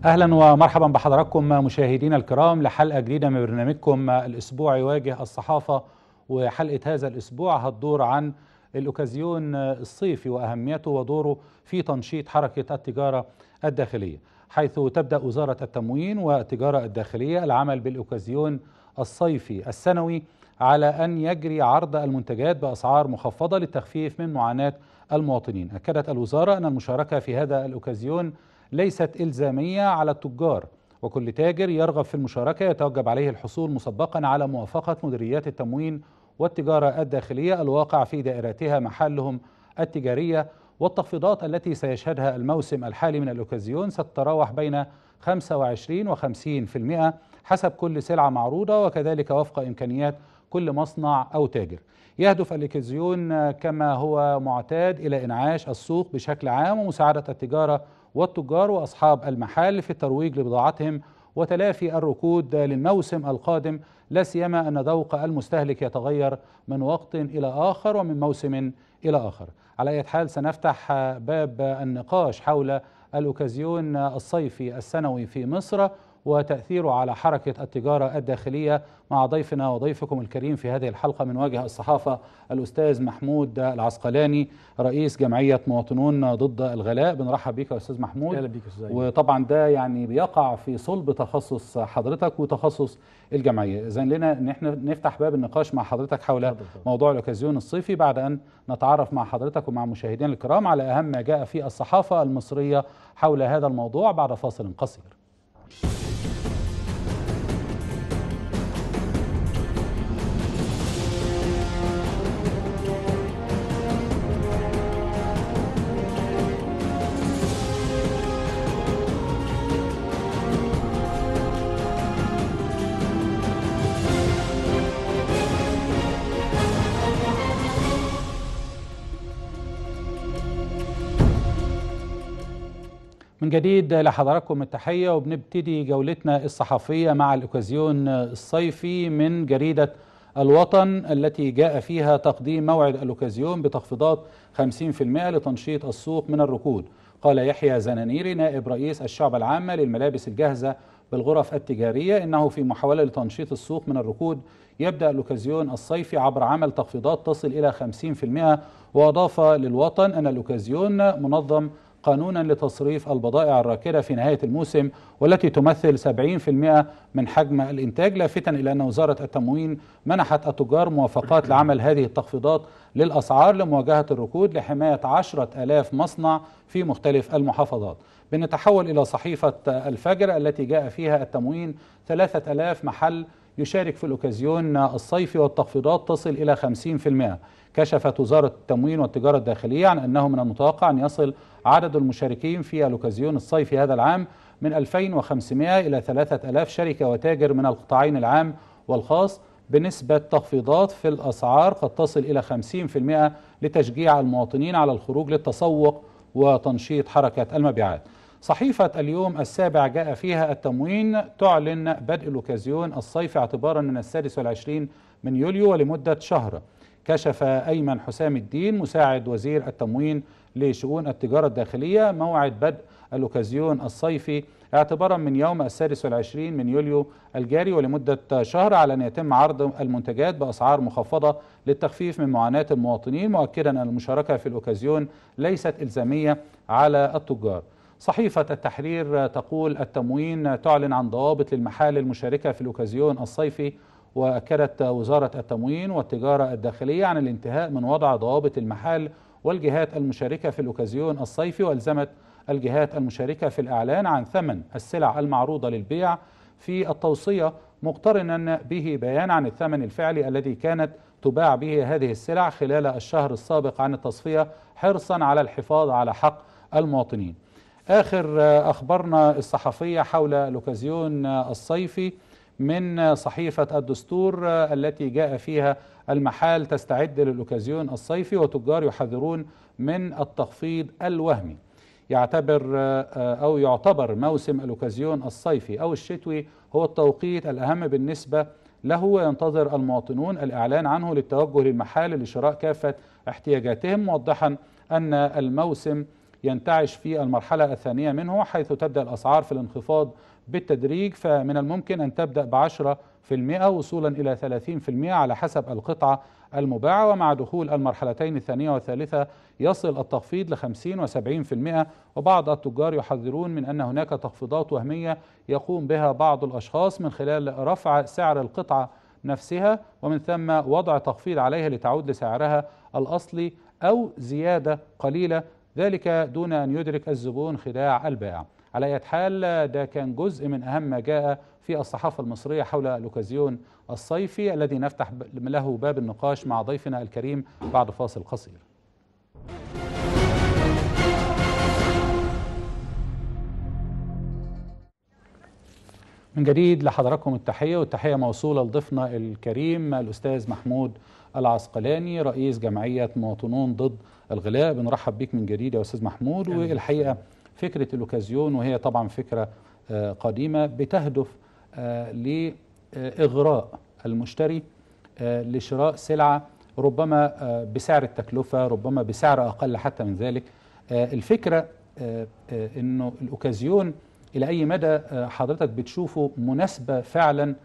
اهلا ومرحبا بحضراتكم مشاهدينا الكرام لحلقه جديده من برنامجكم الاسبوع يواجه الصحافه وحلقه هذا الاسبوع هتدور عن الاوكازيون الصيفي واهميته ودوره في تنشيط حركه التجاره الداخليه حيث تبدا وزاره التموين والتجاره الداخليه العمل بالاوكازيون الصيفي السنوي على ان يجري عرض المنتجات باسعار مخفضه للتخفيف من معاناه المواطنين اكدت الوزاره ان المشاركه في هذا الاوكازيون ليست إلزامية على التجار وكل تاجر يرغب في المشاركة يتوجب عليه الحصول مسبقا على موافقة مديريات التموين والتجارة الداخلية الواقع في دائرتها محلهم التجارية والتخفيضات التي سيشهدها الموسم الحالي من الأوكازيون ستتراوح بين 25 و 50% حسب كل سلعة معروضة وكذلك وفق إمكانيات كل مصنع أو تاجر يهدف الأوكازيون كما هو معتاد إلى إنعاش السوق بشكل عام ومساعدة التجارة والتجار واصحاب المحال في الترويج لبضاعتهم وتلافي الركود للموسم القادم لا سيما ان ذوق المستهلك يتغير من وقت الى اخر ومن موسم الى اخر. على اي حال سنفتح باب النقاش حول الاوكازيون الصيفي السنوي في مصر وتأثيره على حركة التجارة الداخلية مع ضيفنا وضيفكم الكريم في هذه الحلقة من واجهة الصحافة الأستاذ محمود العسقلاني رئيس جمعية مواطنون ضد الغلاء بنرحب بك يا أستاذ محمود اهلا بيك يا استاذ وطبعا ده يعني بيقع في صلب تخصص حضرتك وتخصص الجمعية إذا لنا أن احنا نفتح باب النقاش مع حضرتك حول اتفضل طبعا. موضوع الأوكازيون الصيفي بعد أن نتعرف مع حضرتك ومع مشاهدينا الكرام على أهم ما جاء في الصحافة المصرية حول هذا الموضوع بعد فاصل قصير من جديد لحضراتكم التحية وبنبتدي جولتنا الصحفية مع الأوكازيون الصيفي من جريدة الوطن التي جاء فيها تقديم موعد الأوكازيون بتخفيضات 50% لتنشيط السوق من الركود قال يحيى زنانيري نائب رئيس الشعب العامة للملابس الجاهزة بالغرف التجارية إنه في محاولة لتنشيط السوق من الركود يبدأ الأوكازيون الصيفي عبر عمل تخفيضات تصل إلى 50% وأضاف للوطن أن الأوكازيون منظم قانونا لتصريف البضائع الراكدة في نهاية الموسم والتي تمثل 70% من حجم الإنتاج لافتا إلى أن وزارة التموين منحت التجار موافقات لعمل هذه التخفيضات للأسعار لمواجهة الركود لحماية عشرة ألاف مصنع في مختلف المحافظات بنتحول إلى صحيفة الفجر التي جاء فيها التموين 3000 محل يشارك في الأوكازيون الصيفي والتخفيضات تصل إلى 50% كشفت وزارة التموين والتجارة الداخلية عن أنه من المتوقع أن يصل عدد المشاركين في الأوكازيون الصيفي هذا العام من 2500 إلى 3000 شركة وتاجر من القطاعين العام والخاص بنسبة تخفيضات في الأسعار قد تصل إلى 50% لتشجيع المواطنين على الخروج للتسوق وتنشيط حركة المبيعات صحيفة اليوم السابع جاء فيها التموين تعلن بدء الأوكازيون الصيفي اعتبارا من السادس والعشرين من يوليو ولمدة شهر كشف أيمن حسام الدين مساعد وزير التموين لشؤون التجارة الداخلية موعد بدء الأوكازيون الصيفي اعتبارا من يوم السادس والعشرين من يوليو الجاري ولمدة شهر على أن يتم عرض المنتجات بأسعار مخفضة للتخفيف من معاناة المواطنين مؤكدا أن المشاركة في الأوكازيون ليست إلزامية على التجار صحيفة التحرير تقول التموين تعلن عن ضوابط للمحال المشاركة في الأوكازيون الصيفي وأكدت وزارة التموين والتجارة الداخلية عن الانتهاء من وضع ضوابط المحال والجهات المشاركة في الأوكازيون الصيفي والزمت الجهات المشاركة في الإعلان عن ثمن السلع المعروضة للبيع في التوصية مقترنا به بيان عن الثمن الفعلي الذي كانت تباع به هذه السلع خلال الشهر السابق عن التصفية حرصا على الحفاظ على حق المواطنين آخر أخبارنا الصحفية حول الأوكازيون الصيفي من صحيفة الدستور التي جاء فيها المحال تستعد للأوكازيون الصيفي وتجار يحذرون من التخفيض الوهمي يعتبر أو يعتبر موسم الأوكازيون الصيفي أو الشتوي هو التوقيت الأهم بالنسبة له وينتظر المواطنون الإعلان عنه للتوجه للمحال لشراء كافة احتياجاتهم موضحا أن الموسم ينتعش في المرحلة الثانية منه حيث تبدأ الأسعار في الانخفاض بالتدريج فمن الممكن أن تبدأ بعشرة في المئة وصولا إلى ثلاثين في المئة على حسب القطعة المباعة ومع دخول المرحلتين الثانية والثالثة يصل التخفيض لخمسين وسبعين في المئة وبعض التجار يحذرون من أن هناك تخفيضات وهمية يقوم بها بعض الأشخاص من خلال رفع سعر القطعة نفسها ومن ثم وضع تخفيض عليها لتعود لسعرها الأصلي أو زيادة قليلة ذلك دون أن يدرك الزبون خداع البائع على أي حال ده كان جزء من أهم ما جاء في الصحافة المصرية حول الأوكازيون الصيفي الذي نفتح له باب النقاش مع ضيفنا الكريم بعد فاصل قصير من جديد لحضراتكم التحية والتحية موصولة لضيفنا الكريم الأستاذ محمود العسقلاني رئيس جمعية مواطنون ضد الغلاء بنرحب بيك من جديد يا أستاذ محمود والحقيقة فكرة الأوكازيون وهي طبعا فكرة قديمة بتهدف لإغراء المشتري لشراء سلعة ربما بسعر التكلفة ربما بسعر أقل حتى من ذلك الفكرة أنه الأوكازيون إلى أي مدى حضرتك بتشوفه مناسبة فعلا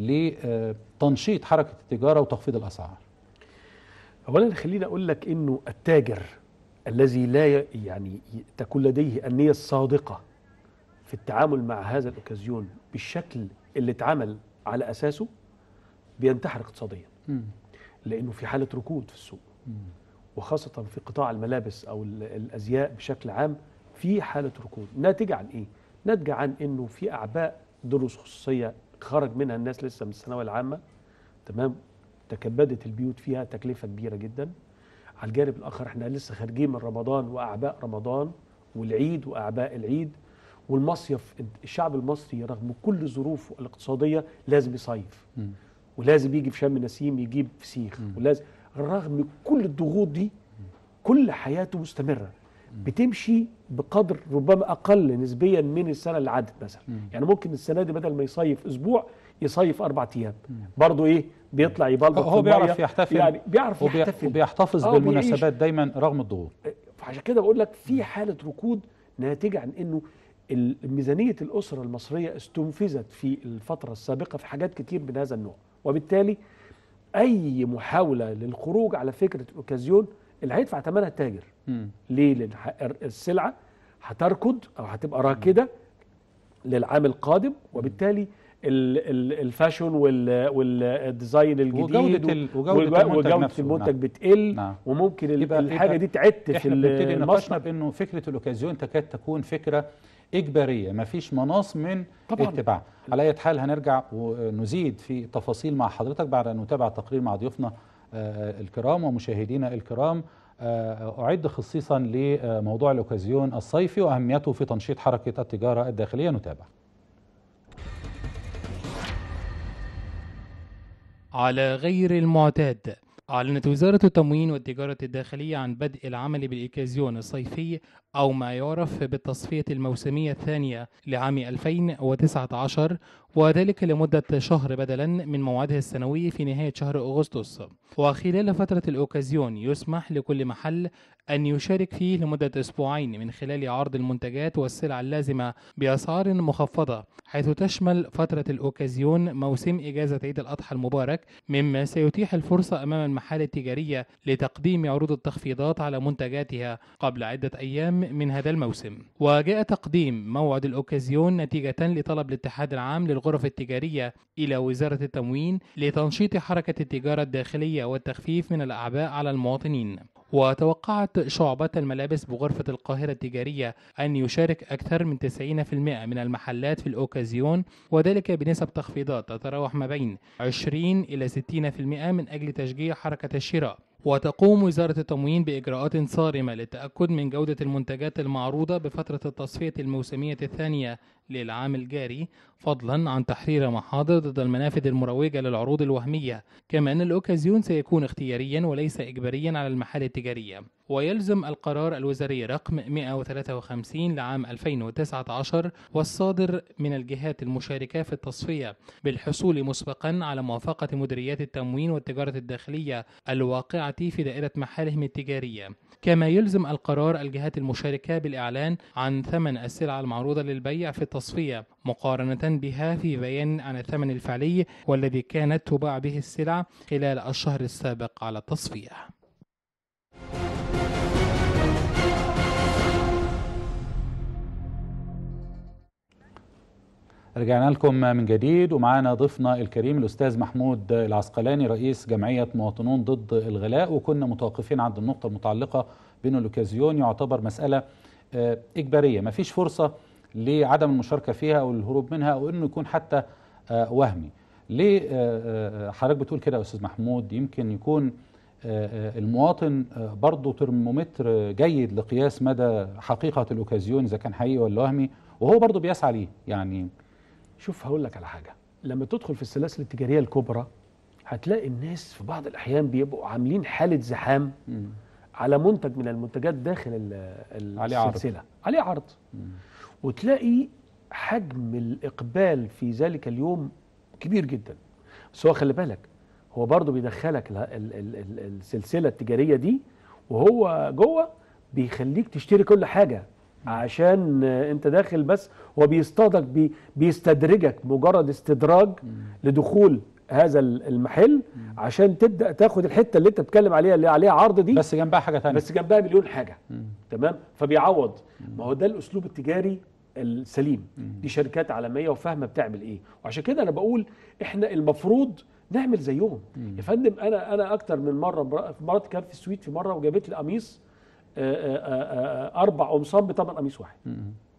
لتنشيط حركة التجارة وتخفيض الأسعار أولا خليني أقول لك أنه التاجر الذي لا يعني تكون لديه النية الصادقة في التعامل مع هذا الأوكازيون بالشكل اللي اتعمل على أساسه بينتحر اقتصاديا م. لأنه في حالة ركود في السوق م. وخاصة في قطاع الملابس أو الأزياء بشكل عام في حالة ركود ناتجة عن إيه؟ ناتجة عن أنه في أعباء دروس خصوصية خرج منها الناس لسه من الثانوية العامة تمام تكبدت البيوت فيها تكلفة كبيرة جدا على الجانب الآخر احنا لسه خارجين من رمضان وأعباء رمضان والعيد وأعباء العيد والمصيف الشعب المصري رغم كل ظروفه الاقتصادية لازم يصيف م. ولازم يجي في شم نسيم يجيب فسيخ م. ولازم رغم كل الضغوط دي كل حياته مستمرة بتمشي بقدر ربما اقل نسبيا من السنه اللي عدت مثلا م. يعني ممكن السنه دي بدل ما يصيف اسبوع يصيف اربع ايام برضه ايه بيطلع يبلبط هو بيعرف يحتفل يعني بيعرف وبي... يحتفل وبيحتفظ آه بالمناسبات دايما رغم الضغوط فعشان كده بقول لك في حاله ركود ناتجه عن انه ميزانيه الاسره المصريه استنفذت في الفتره السابقه في حاجات كتير من هذا النوع وبالتالي اي محاوله للخروج على فكره الاوكازيون اللي هيدفع ثمنها التاجر م. ليه لان السلعه هتركض او هتبقى راكده للعام القادم وبالتالي الفاشون والديزاين الجديد وجودة, ال... وجودة, المنتج, وجودة المنتج نعم. بتقل نعم. وممكن يبقى الحاجه يبقى دي تعت في احنا بنبتدي نقاشنا بانه فكره الاوكازيون تكاد تكون فكره اجباريه ما فيش مناص من طبعاً. اتباع على اي حال هنرجع ونزيد في تفاصيل مع حضرتك بعد ان نتابع التقرير مع ضيوفنا الكرام ومشاهدينا الكرام أعد خصيصا لموضوع الأوكازيون الصيفي وأهميته في تنشيط حركة التجارة الداخلية نتابع على غير المعتاد أعلنت وزارة التموين والتجارة الداخلية عن بدء العمل بالإيكازيون الصيفي أو ما يعرف بالتصفية الموسمية الثانية لعام 2019 وذلك لمدة شهر بدلا من موعده السنوي في نهاية شهر أغسطس وخلال فترة الأوكازيون يسمح لكل محل أن يشارك فيه لمدة أسبوعين من خلال عرض المنتجات والسلع اللازمة بأسعار مخفضة حيث تشمل فترة الأوكازيون موسم إجازة عيد الأضحى المبارك مما سيتيح الفرصة أمام المحال التجارية لتقديم عروض التخفيضات على منتجاتها قبل عدة أيام من هذا الموسم وجاء تقديم موعد الأوكازيون نتيجة لطلب الاتحاد العام للغرف التجارية إلى وزارة التموين لتنشيط حركة التجارة الداخلية والتخفيف من الأعباء على المواطنين وتوقعت شعبة الملابس بغرفة القاهرة التجارية أن يشارك أكثر من 90% من المحلات في الأوكازيون وذلك بنسب تخفيضات تتراوح ما بين 20 إلى 60% من أجل تشجيع حركة الشراء وتقوم وزارة التموين بإجراءات صارمة للتأكد من جودة المنتجات المعروضة بفترة التصفية الموسمية الثانية للعام الجاري فضلا عن تحرير محاضر ضد المنافذ المروجة للعروض الوهمية كما أن الأوكازيون سيكون اختياريا وليس إجباريا على المحال التجارية ويلزم القرار الوزاري رقم 153 لعام 2019 والصادر من الجهات المشاركة في التصفية بالحصول مسبقا على موافقة مديريات التموين والتجارة الداخلية الواقعة في دائرة محالهم التجارية كما يلزم القرار الجهات المشاركة بالإعلان عن ثمن السلعة المعروضة للبيع في التصفية مقارنة بها في بيان عن الثمن الفعلي والذي كانت تباع به السلع خلال الشهر السابق على التصفية رجعنا لكم من جديد ومعانا ضيفنا الكريم الاستاذ محمود العسقلاني رئيس جمعيه مواطنون ضد الغلاء وكنا متوقفين عند النقطه المتعلقه بين الاوكازيون يعتبر مساله آه، اجباريه ما فيش فرصه لعدم المشاركه فيها او الهروب منها او انه يكون حتى آه، وهمي ليه آه، آه، حضرتك بتقول كده يا استاذ محمود يمكن يكون آه، آه، المواطن آه، برضه ترمومتر جيد لقياس مدى حقيقه الاوكازيون اذا كان حقيقي ولا وهمي وهو برضه بيسعى ليه يعني شوف هقول لك على حاجه لما تدخل في السلاسل التجاريه الكبرى هتلاقي الناس في بعض الاحيان بيبقوا عاملين حاله زحام مم. على منتج من المنتجات داخل ال- عليه عرض. السلسله عليه عرض وتلاقي حجم الاقبال في ذلك اليوم كبير جدا بس هو خلي بالك هو برضه بيدخلك ال- ال- ال- ال- السلسله التجاريه دي وهو جوه بيخليك تشتري كل حاجه عشان آه، انت داخل بس هو بيصطادك بي بيستدرجك مجرد استدراج لدخول هذا ال- المحل عشان تبدا تاخد الحته اللي انت بتتكلم عليها اللي عليها عرض دي بس جنبها حاجه ثانيه بس جنبها مليون حاجه مم. تمام فبيعوض ما هو ده الاسلوب التجاري السليم دي شركات عالميه وفاهمه بتعمل ايه وعشان كده انا بقول احنا المفروض نعمل زيهم يا فندم انا انا اكتر من مره مر- مراتي كانت في السويد في مره وجابت لي قميص آه، آه، آه، آه، اربع قمصان بثمن قميص واحد مم.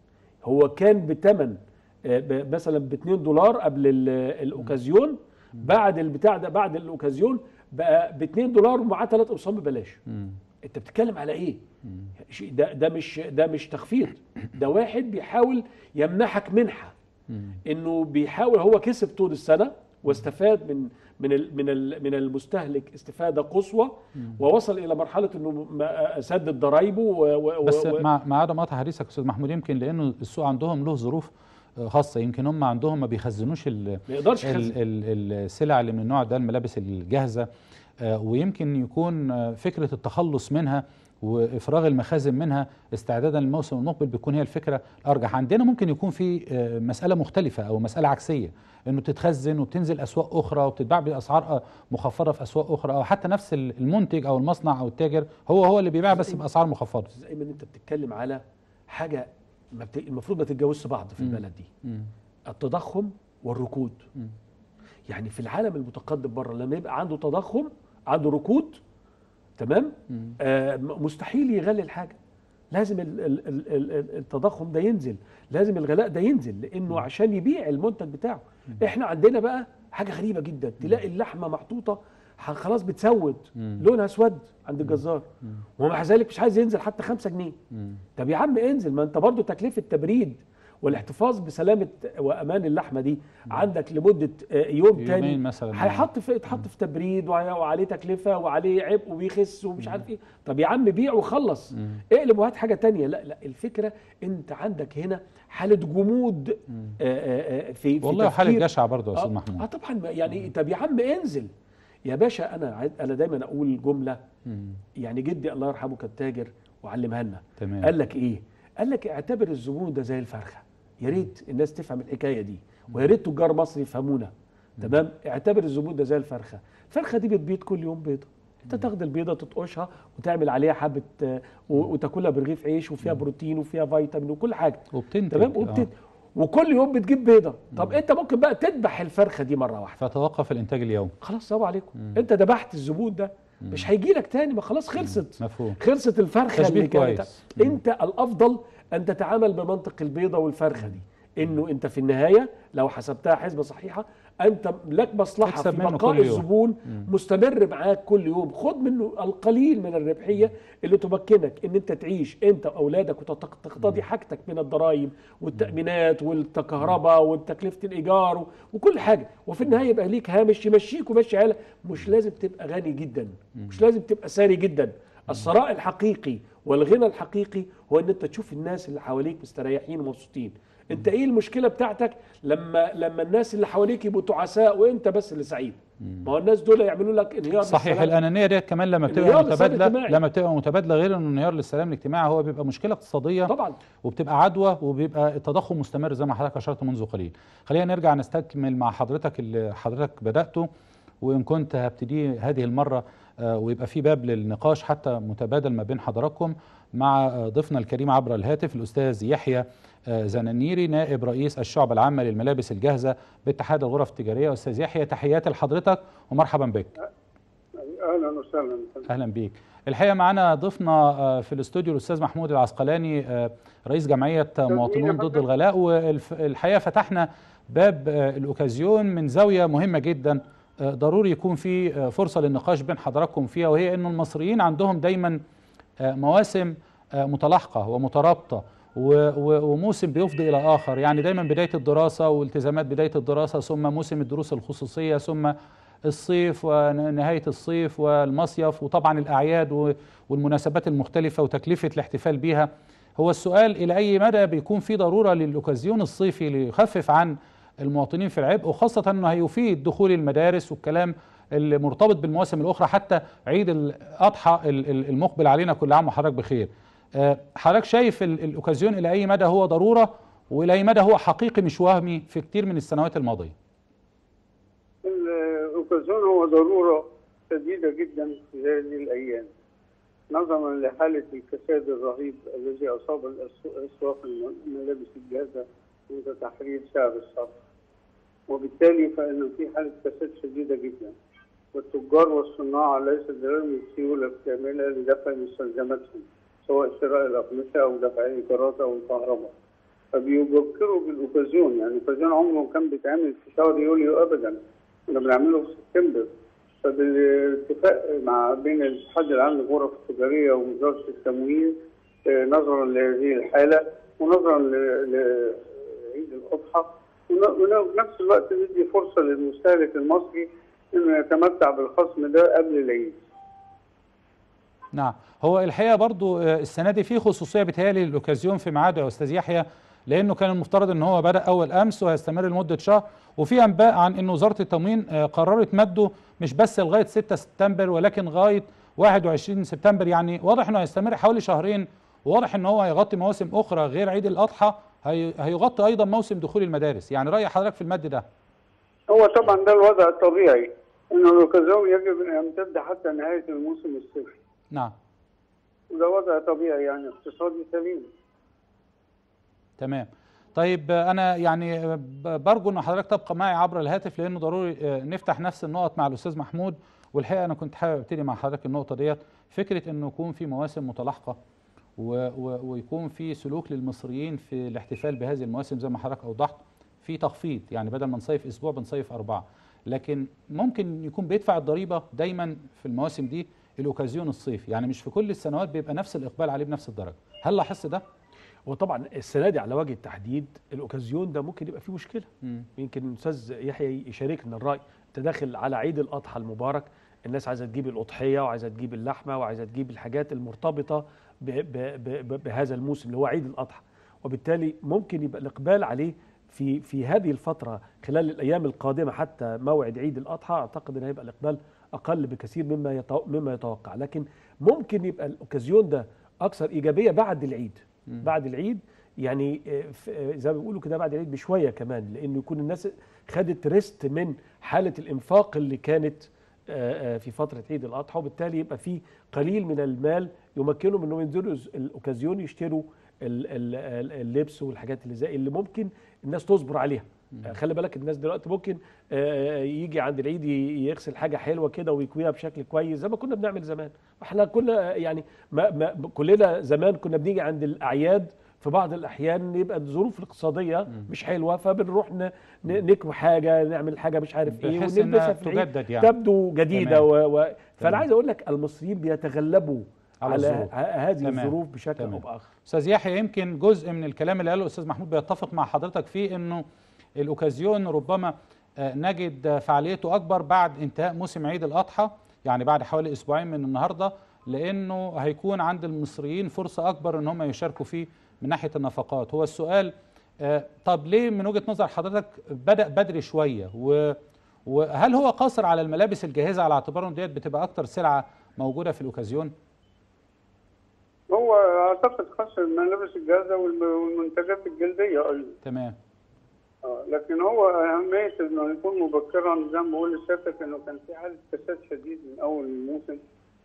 هو كان بثمن آه، ب- مثلا ب 2 دولار قبل ال- الاوكازيون بعد البتاع ده بعد الاوكازيون بقى ب 2 دولار ومعاه ثلاث قمصان ببلاش مم. انت بتتكلم على ايه شيء ده ده مش ده مش تخفيض ده واحد بيحاول يمنحك منحه مم. انه بيحاول هو كسب طول السنه واستفاد من من ال من ال من المستهلك استفاده قصوى ووصل الى مرحله انه ما- سدد ضرايبه و- و- بس و- مع مع عدم قطع حديثك استاذ محمود يمكن لانه السوق عندهم له ظروف آه، خاصه يمكن هم عندهم ما بيخزنوش ال ما يقدرش ال- يخزن ال- السلع اللي من النوع ده الملابس الجاهزه آه، ويمكن يكون آه، فكره التخلص منها وافراغ المخازن منها استعدادا للموسم المقبل بيكون هي الفكره الارجح عندنا ممكن يكون في آه، مساله مختلفه او مساله عكسيه انه تتخزن وبتنزل اسواق اخرى وبتتباع باسعار آه، مخفضه في اسواق اخرى او حتى نفس المنتج او المصنع او التاجر هو هو اللي بيبيع بس باسعار مخفضه زي ما انت بتتكلم على حاجه ما بت... المفروض ما تتجاوزش بعض في مم. البلد دي مم. التضخم والركود مم. يعني في العالم المتقدم بره لما يبقى عنده تضخم عنده ركود تمام مم. آه م- مستحيل يغلي الحاجه لازم ال- ال- ال- ال- ال- التضخم ده ينزل لازم الغلاء ده ينزل لانه عشان يبيع المنتج بتاعه احنا عندنا بقى حاجه غريبه جدا تلاقي اللحمه محطوطه ح- خلاص بتسود مم. لونها اسود عند الجزار ومع ذلك مش عايز ينزل حتى 5 جنيه مم. طب يا عم انزل ما انت برضو تكلفه تبريد والاحتفاظ بسلامه وامان اللحمه دي عندك لمده آه، يوم يومين تاني مثلا هيحط في يتحط في تبريد وع- وعليه تكلفه وعليه عبء وبيخس ومش عارف ايه طب يا عم بيع وخلص مم. اقلب وهات حاجه تانية لا لا الفكره انت عندك هنا حاله جمود آه، آه، آه، في في والله حاله تفكير. جشع برضه يا استاذ اه محمود آه طبعا ما- يعني طب يا عم انزل يا باشا انا عايز- انا دايما اقول جمله مم. يعني جدي الله يرحمه كان تاجر وعلمها لنا تمام قال لك ايه قال لك اعتبر الزبون ده زي الفرخه يا ريت الناس تفهم الحكايه دي ويا ريت تجار مصر يفهمونا تمام اعتبر الزبون ده زي الفرخه الفرخه دي بتبيض كل يوم بيضه انت تاخد البيضه تطقشها وتعمل عليها حبه آه، و- وتاكلها برغيف عيش وفيها بروتين وفيها فيتامين وكل حاجه وبتنتج تمام آه. وبتد... وكل يوم بتجيب بيضه طب انت ممكن بقى تذبح الفرخه دي مره واحده فتوقف الانتاج اليومي خلاص سلام عليكم انت ذبحت الزبون ده مش هيجي لك تاني ما خلاص خلصت مفهوم خلصت الفرخه تشبيه اللي كانت كويس. انت الافضل ان تتعامل بمنطق البيضه والفرخه دي انه انت في النهايه لو حسبتها حسبه صحيحه انت لك مصلحه تكسب في منه بقاء كل يوم. الزبون مستمر معاك كل يوم خد منه القليل من الربحيه اللي تمكنك ان انت تعيش انت واولادك وتقتضي حاجتك من الضرائب والتامينات والكهرباء وتكلفه الايجار و- وكل حاجه وفي النهايه يبقى ليك هامش يمشيك ويمشي عيالك مش لازم تبقى غني جدا مش لازم تبقى ثري جدا الثراء الحقيقي والغنى الحقيقي هو ان انت تشوف الناس اللي حواليك مستريحين ومبسوطين انت ايه المشكله بتاعتك لما لما الناس اللي حواليك يبقوا تعساء وانت بس اللي سعيد ما هو الناس دول يعملوا لك انهيار صحيح للسلام. الانانيه ديت كمان لما بتبقى انهيار للسلام متبادله الاجتماعي. لما بتبقى متبادله غير انه انهيار للسلام الاجتماعي هو بيبقى مشكله اقتصاديه طبعا وبتبقى عدوى وبيبقى التضخم مستمر زي ما حضرتك اشرت منذ قليل خلينا نرجع نستكمل مع حضرتك اللي حضرتك بداته وان كنت هبتدي هذه المره آه، ويبقى في باب للنقاش حتى متبادل ما بين حضراتكم مع آه، ضيفنا الكريم عبر الهاتف الاستاذ يحيى آه، زنانيري نائب رئيس الشعب العامه للملابس الجاهزه باتحاد الغرف التجاريه استاذ يحيى تحياتي لحضرتك ومرحبا بك اهلا وسهلا اهلا بيك الحقيقه معانا ضيفنا آه، في الاستوديو الاستاذ محمود العسقلاني آه، رئيس جمعيه مواطنون ضد الغلاء والحقيقه فتحنا باب آه، الاوكازيون من زاويه مهمه جدا آه، ضروري يكون في آه، فرصه للنقاش بين حضراتكم فيها وهي انه المصريين عندهم دايما آه، مواسم آه، متلاحقه ومترابطه و- و- وموسم بيفضي الى اخر يعني دايما بدايه الدراسه والتزامات بدايه الدراسه ثم موسم الدروس الخصوصيه ثم الصيف ونهايه الصيف والمصيف وطبعا الاعياد و- والمناسبات المختلفه وتكلفه الاحتفال بيها هو السؤال الى اي مدى بيكون في ضروره للاوكازيون الصيفي ليخفف عن المواطنين في العبء وخاصه انه هيفيد دخول المدارس والكلام اللي مرتبط بالمواسم الاخرى حتى عيد الاضحى ال- ال- المقبل علينا كل عام وحضرتك بخير آه، حضرتك شايف ال- الاوكازيون الى اي مدى هو ضروره والى اي مدى هو حقيقي مش وهمي في كتير من السنوات الماضيه الاوكازيون هو ضروره شديده جدا في هذه الايام نظرا لحاله الكساد الرهيب الذي اصاب الأسو- اسواق الملابس الجاهزه منذ تحرير سعر الصرف وبالتالي فان في حاله كساد شديده جدا والتجار والصناع ليس لديهم السيوله الكامله لدفع مستلزماتهم سواء شراء الاقمشه او دفع الايجارات او الكهرباء فبيبكروا بالاوكازيون يعني الاوكازيون عمره ما كان بيتعمل في شهر يوليو ابدا كنا بنعمله في سبتمبر فبالاتفاق مع بين الاتحاد العام للغرف التجاريه ووزاره التموين آه، نظرا لهذه الحاله ونظرا ل- لعيد الاضحى ون- وفي نفس الوقت ندي فرصه للمستهلك المصري انه يتمتع بالخصم ده قبل العيد. نعم هو الحقيقه برضو آه، السنه دي في خصوصيه بتهيألي للاوكازيون في ميعاده يا استاذ يحيى لانه كان المفترض ان هو بدا اول امس وهيستمر لمده شهر وفي انباء عن ان وزاره التموين آه، قررت مده مش بس لغايه 6 سبتمبر ولكن لغايه 21 سبتمبر يعني واضح انه هيستمر حوالي شهرين وواضح ان هو هيغطي مواسم اخرى غير عيد الاضحى هي- هيغطي ايضا موسم دخول المدارس يعني راي حضرتك في المد ده هو طبعا ده الوضع الطبيعي انه الاوكازيون يجب ان يمتد حتى نهايه الموسم الصيفي نعم وده وضع طبيعي يعني اقتصادي سليم. تمام طيب آه، انا يعني آه، ب- برجو ان حضرتك تبقى معي عبر الهاتف لانه ضروري آه، نفتح نفس النقط مع الاستاذ محمود والحقيقه انا كنت حابب ابتدي مع حضرتك النقطه ديت فكره انه يكون في مواسم متلاحقه و و ويكون في سلوك للمصريين في الاحتفال بهذه المواسم زي ما حضرتك اوضحت في تخفيض يعني بدل ما نصيف اسبوع بنصيف اربعه لكن ممكن يكون بيدفع الضريبه دايما في المواسم دي الاوكازيون الصيفي يعني مش في كل السنوات بيبقى نفس الاقبال عليه بنفس الدرجه هل لاحظت ده؟ وطبعا السنه دي على وجه التحديد الاوكازيون ده ممكن يبقى فيه مشكله مم. يمكن الاستاذ يحيى يشاركنا الراي انت داخل على عيد الاضحى المبارك الناس عايزه تجيب الاضحيه وعايزه تجيب اللحمه وعايزه تجيب الحاجات المرتبطه ب ب ب ب بهذا الموسم اللي هو عيد الاضحى وبالتالي ممكن يبقى الاقبال عليه في في هذه الفتره خلال الايام القادمه حتى موعد عيد الاضحى اعتقد ان هيبقى الاقبال اقل بكثير مما يتو مما يتوقع لكن ممكن يبقى الاوكازيون ده اكثر ايجابيه بعد العيد بعد العيد يعني آه، ف- آه، زي ما بيقولوا كده بعد العيد بشويه كمان لانه يكون الناس خدت ريست من حاله الانفاق اللي كانت آه، آه، في فتره عيد الاضحى وبالتالي يبقى في قليل من المال يمكنهم انهم ينزلوا ز- الاوكازيون يشتروا ال- ال- ال- اللبس والحاجات اللي زي اللي ممكن الناس تصبر عليها آه، خلي بالك الناس دلوقتي ممكن آه، يجي عند العيد ي- يغسل حاجه حلوه كده ويكويها بشكل كويس زي ما كنا بنعمل زمان احنا كنا يعني ما ما كلنا زمان كنا بنيجي عند الاعياد في بعض الاحيان يبقى الظروف الاقتصاديه مش حلوه فبنروح ن- ن- نكوي حاجه نعمل حاجه مش عارف ايه بحيث إنها ونلبسها في العيد تجدد يعني. تبدو جديده تمام. و... و... تمام. فانا عايز اقول لك المصريين بيتغلبوا على على, الظروف. ه- هذه تمام. الظروف بشكل تمام. او باخر استاذ يحيى يمكن جزء من الكلام اللي قاله الاستاذ محمود بيتفق مع حضرتك فيه انه الاوكازيون ربما آه، نجد آه، فعاليته اكبر بعد انتهاء موسم عيد الاضحى يعني بعد حوالي اسبوعين من النهارده لانه هيكون عند المصريين فرصه اكبر ان هم يشاركوا فيه من ناحيه النفقات هو السؤال آه، طب ليه من وجهه نظر حضرتك بدا بدري شويه و وهل هو قاصر على الملابس الجاهزه على اعتبار ان ديت بتبقى اكتر سلعه موجوده في الاوكازيون؟ هو اعتقد خاص الملابس الجاهزه والم- والمنتجات الجلديه ايضا تمام آه، لكن هو اهميه انه يكون مبكرا زي ما بقول لسيادتك انه كان في حاله فساد شديد من اول الموسم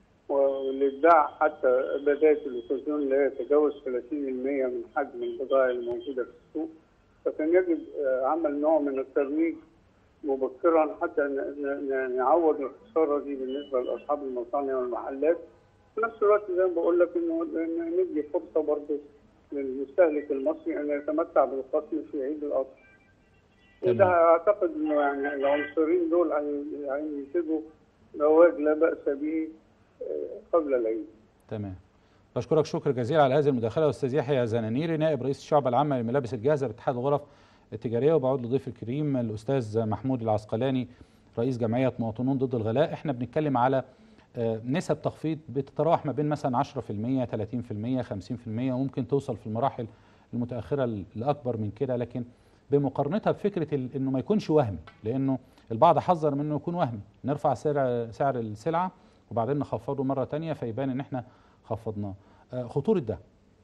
والابداع حتى بدايه الاوكازيون لا يتجاوز 30% من حجم البضائع الموجوده في السوق فكان يجب آه، عمل نوع من الترويج مبكرا حتى ن- ن- ن- نعوض الخساره دي بالنسبه لاصحاب المصانع والمحلات في نفس الوقت زي ما بقول لك انه إن ندي فرصه برضه للمستهلك المصري ان يتمتع بالخصم في عيد الاضحى. تمام. وده اعتقد انه يعني العنصرين دول هي- هينتجوا رواج لا باس به آه، قبل العيد. تمام بشكرك شكر جزيلا على هذه المداخله استاذ يحيى زنانيري نائب رئيس الشعبه العامه للملابس الجاهزه باتحاد الغرف التجاريه وبعود لضيف الكريم الاستاذ محمود العسقلاني رئيس جمعيه مواطنون ضد الغلاء احنا بنتكلم على آه، نسب تخفيض بتتراوح ما بين مثلا 10% 30% 50% وممكن توصل في المراحل المتاخره لاكبر من كده لكن بمقارنتها بفكره ال- انه ما يكونش وهمي لانه البعض حذر منه يكون وهمي نرفع سعر سعر السلعه وبعدين نخفضه مره تانية فيبان ان احنا خفضناه آه، خطوره ده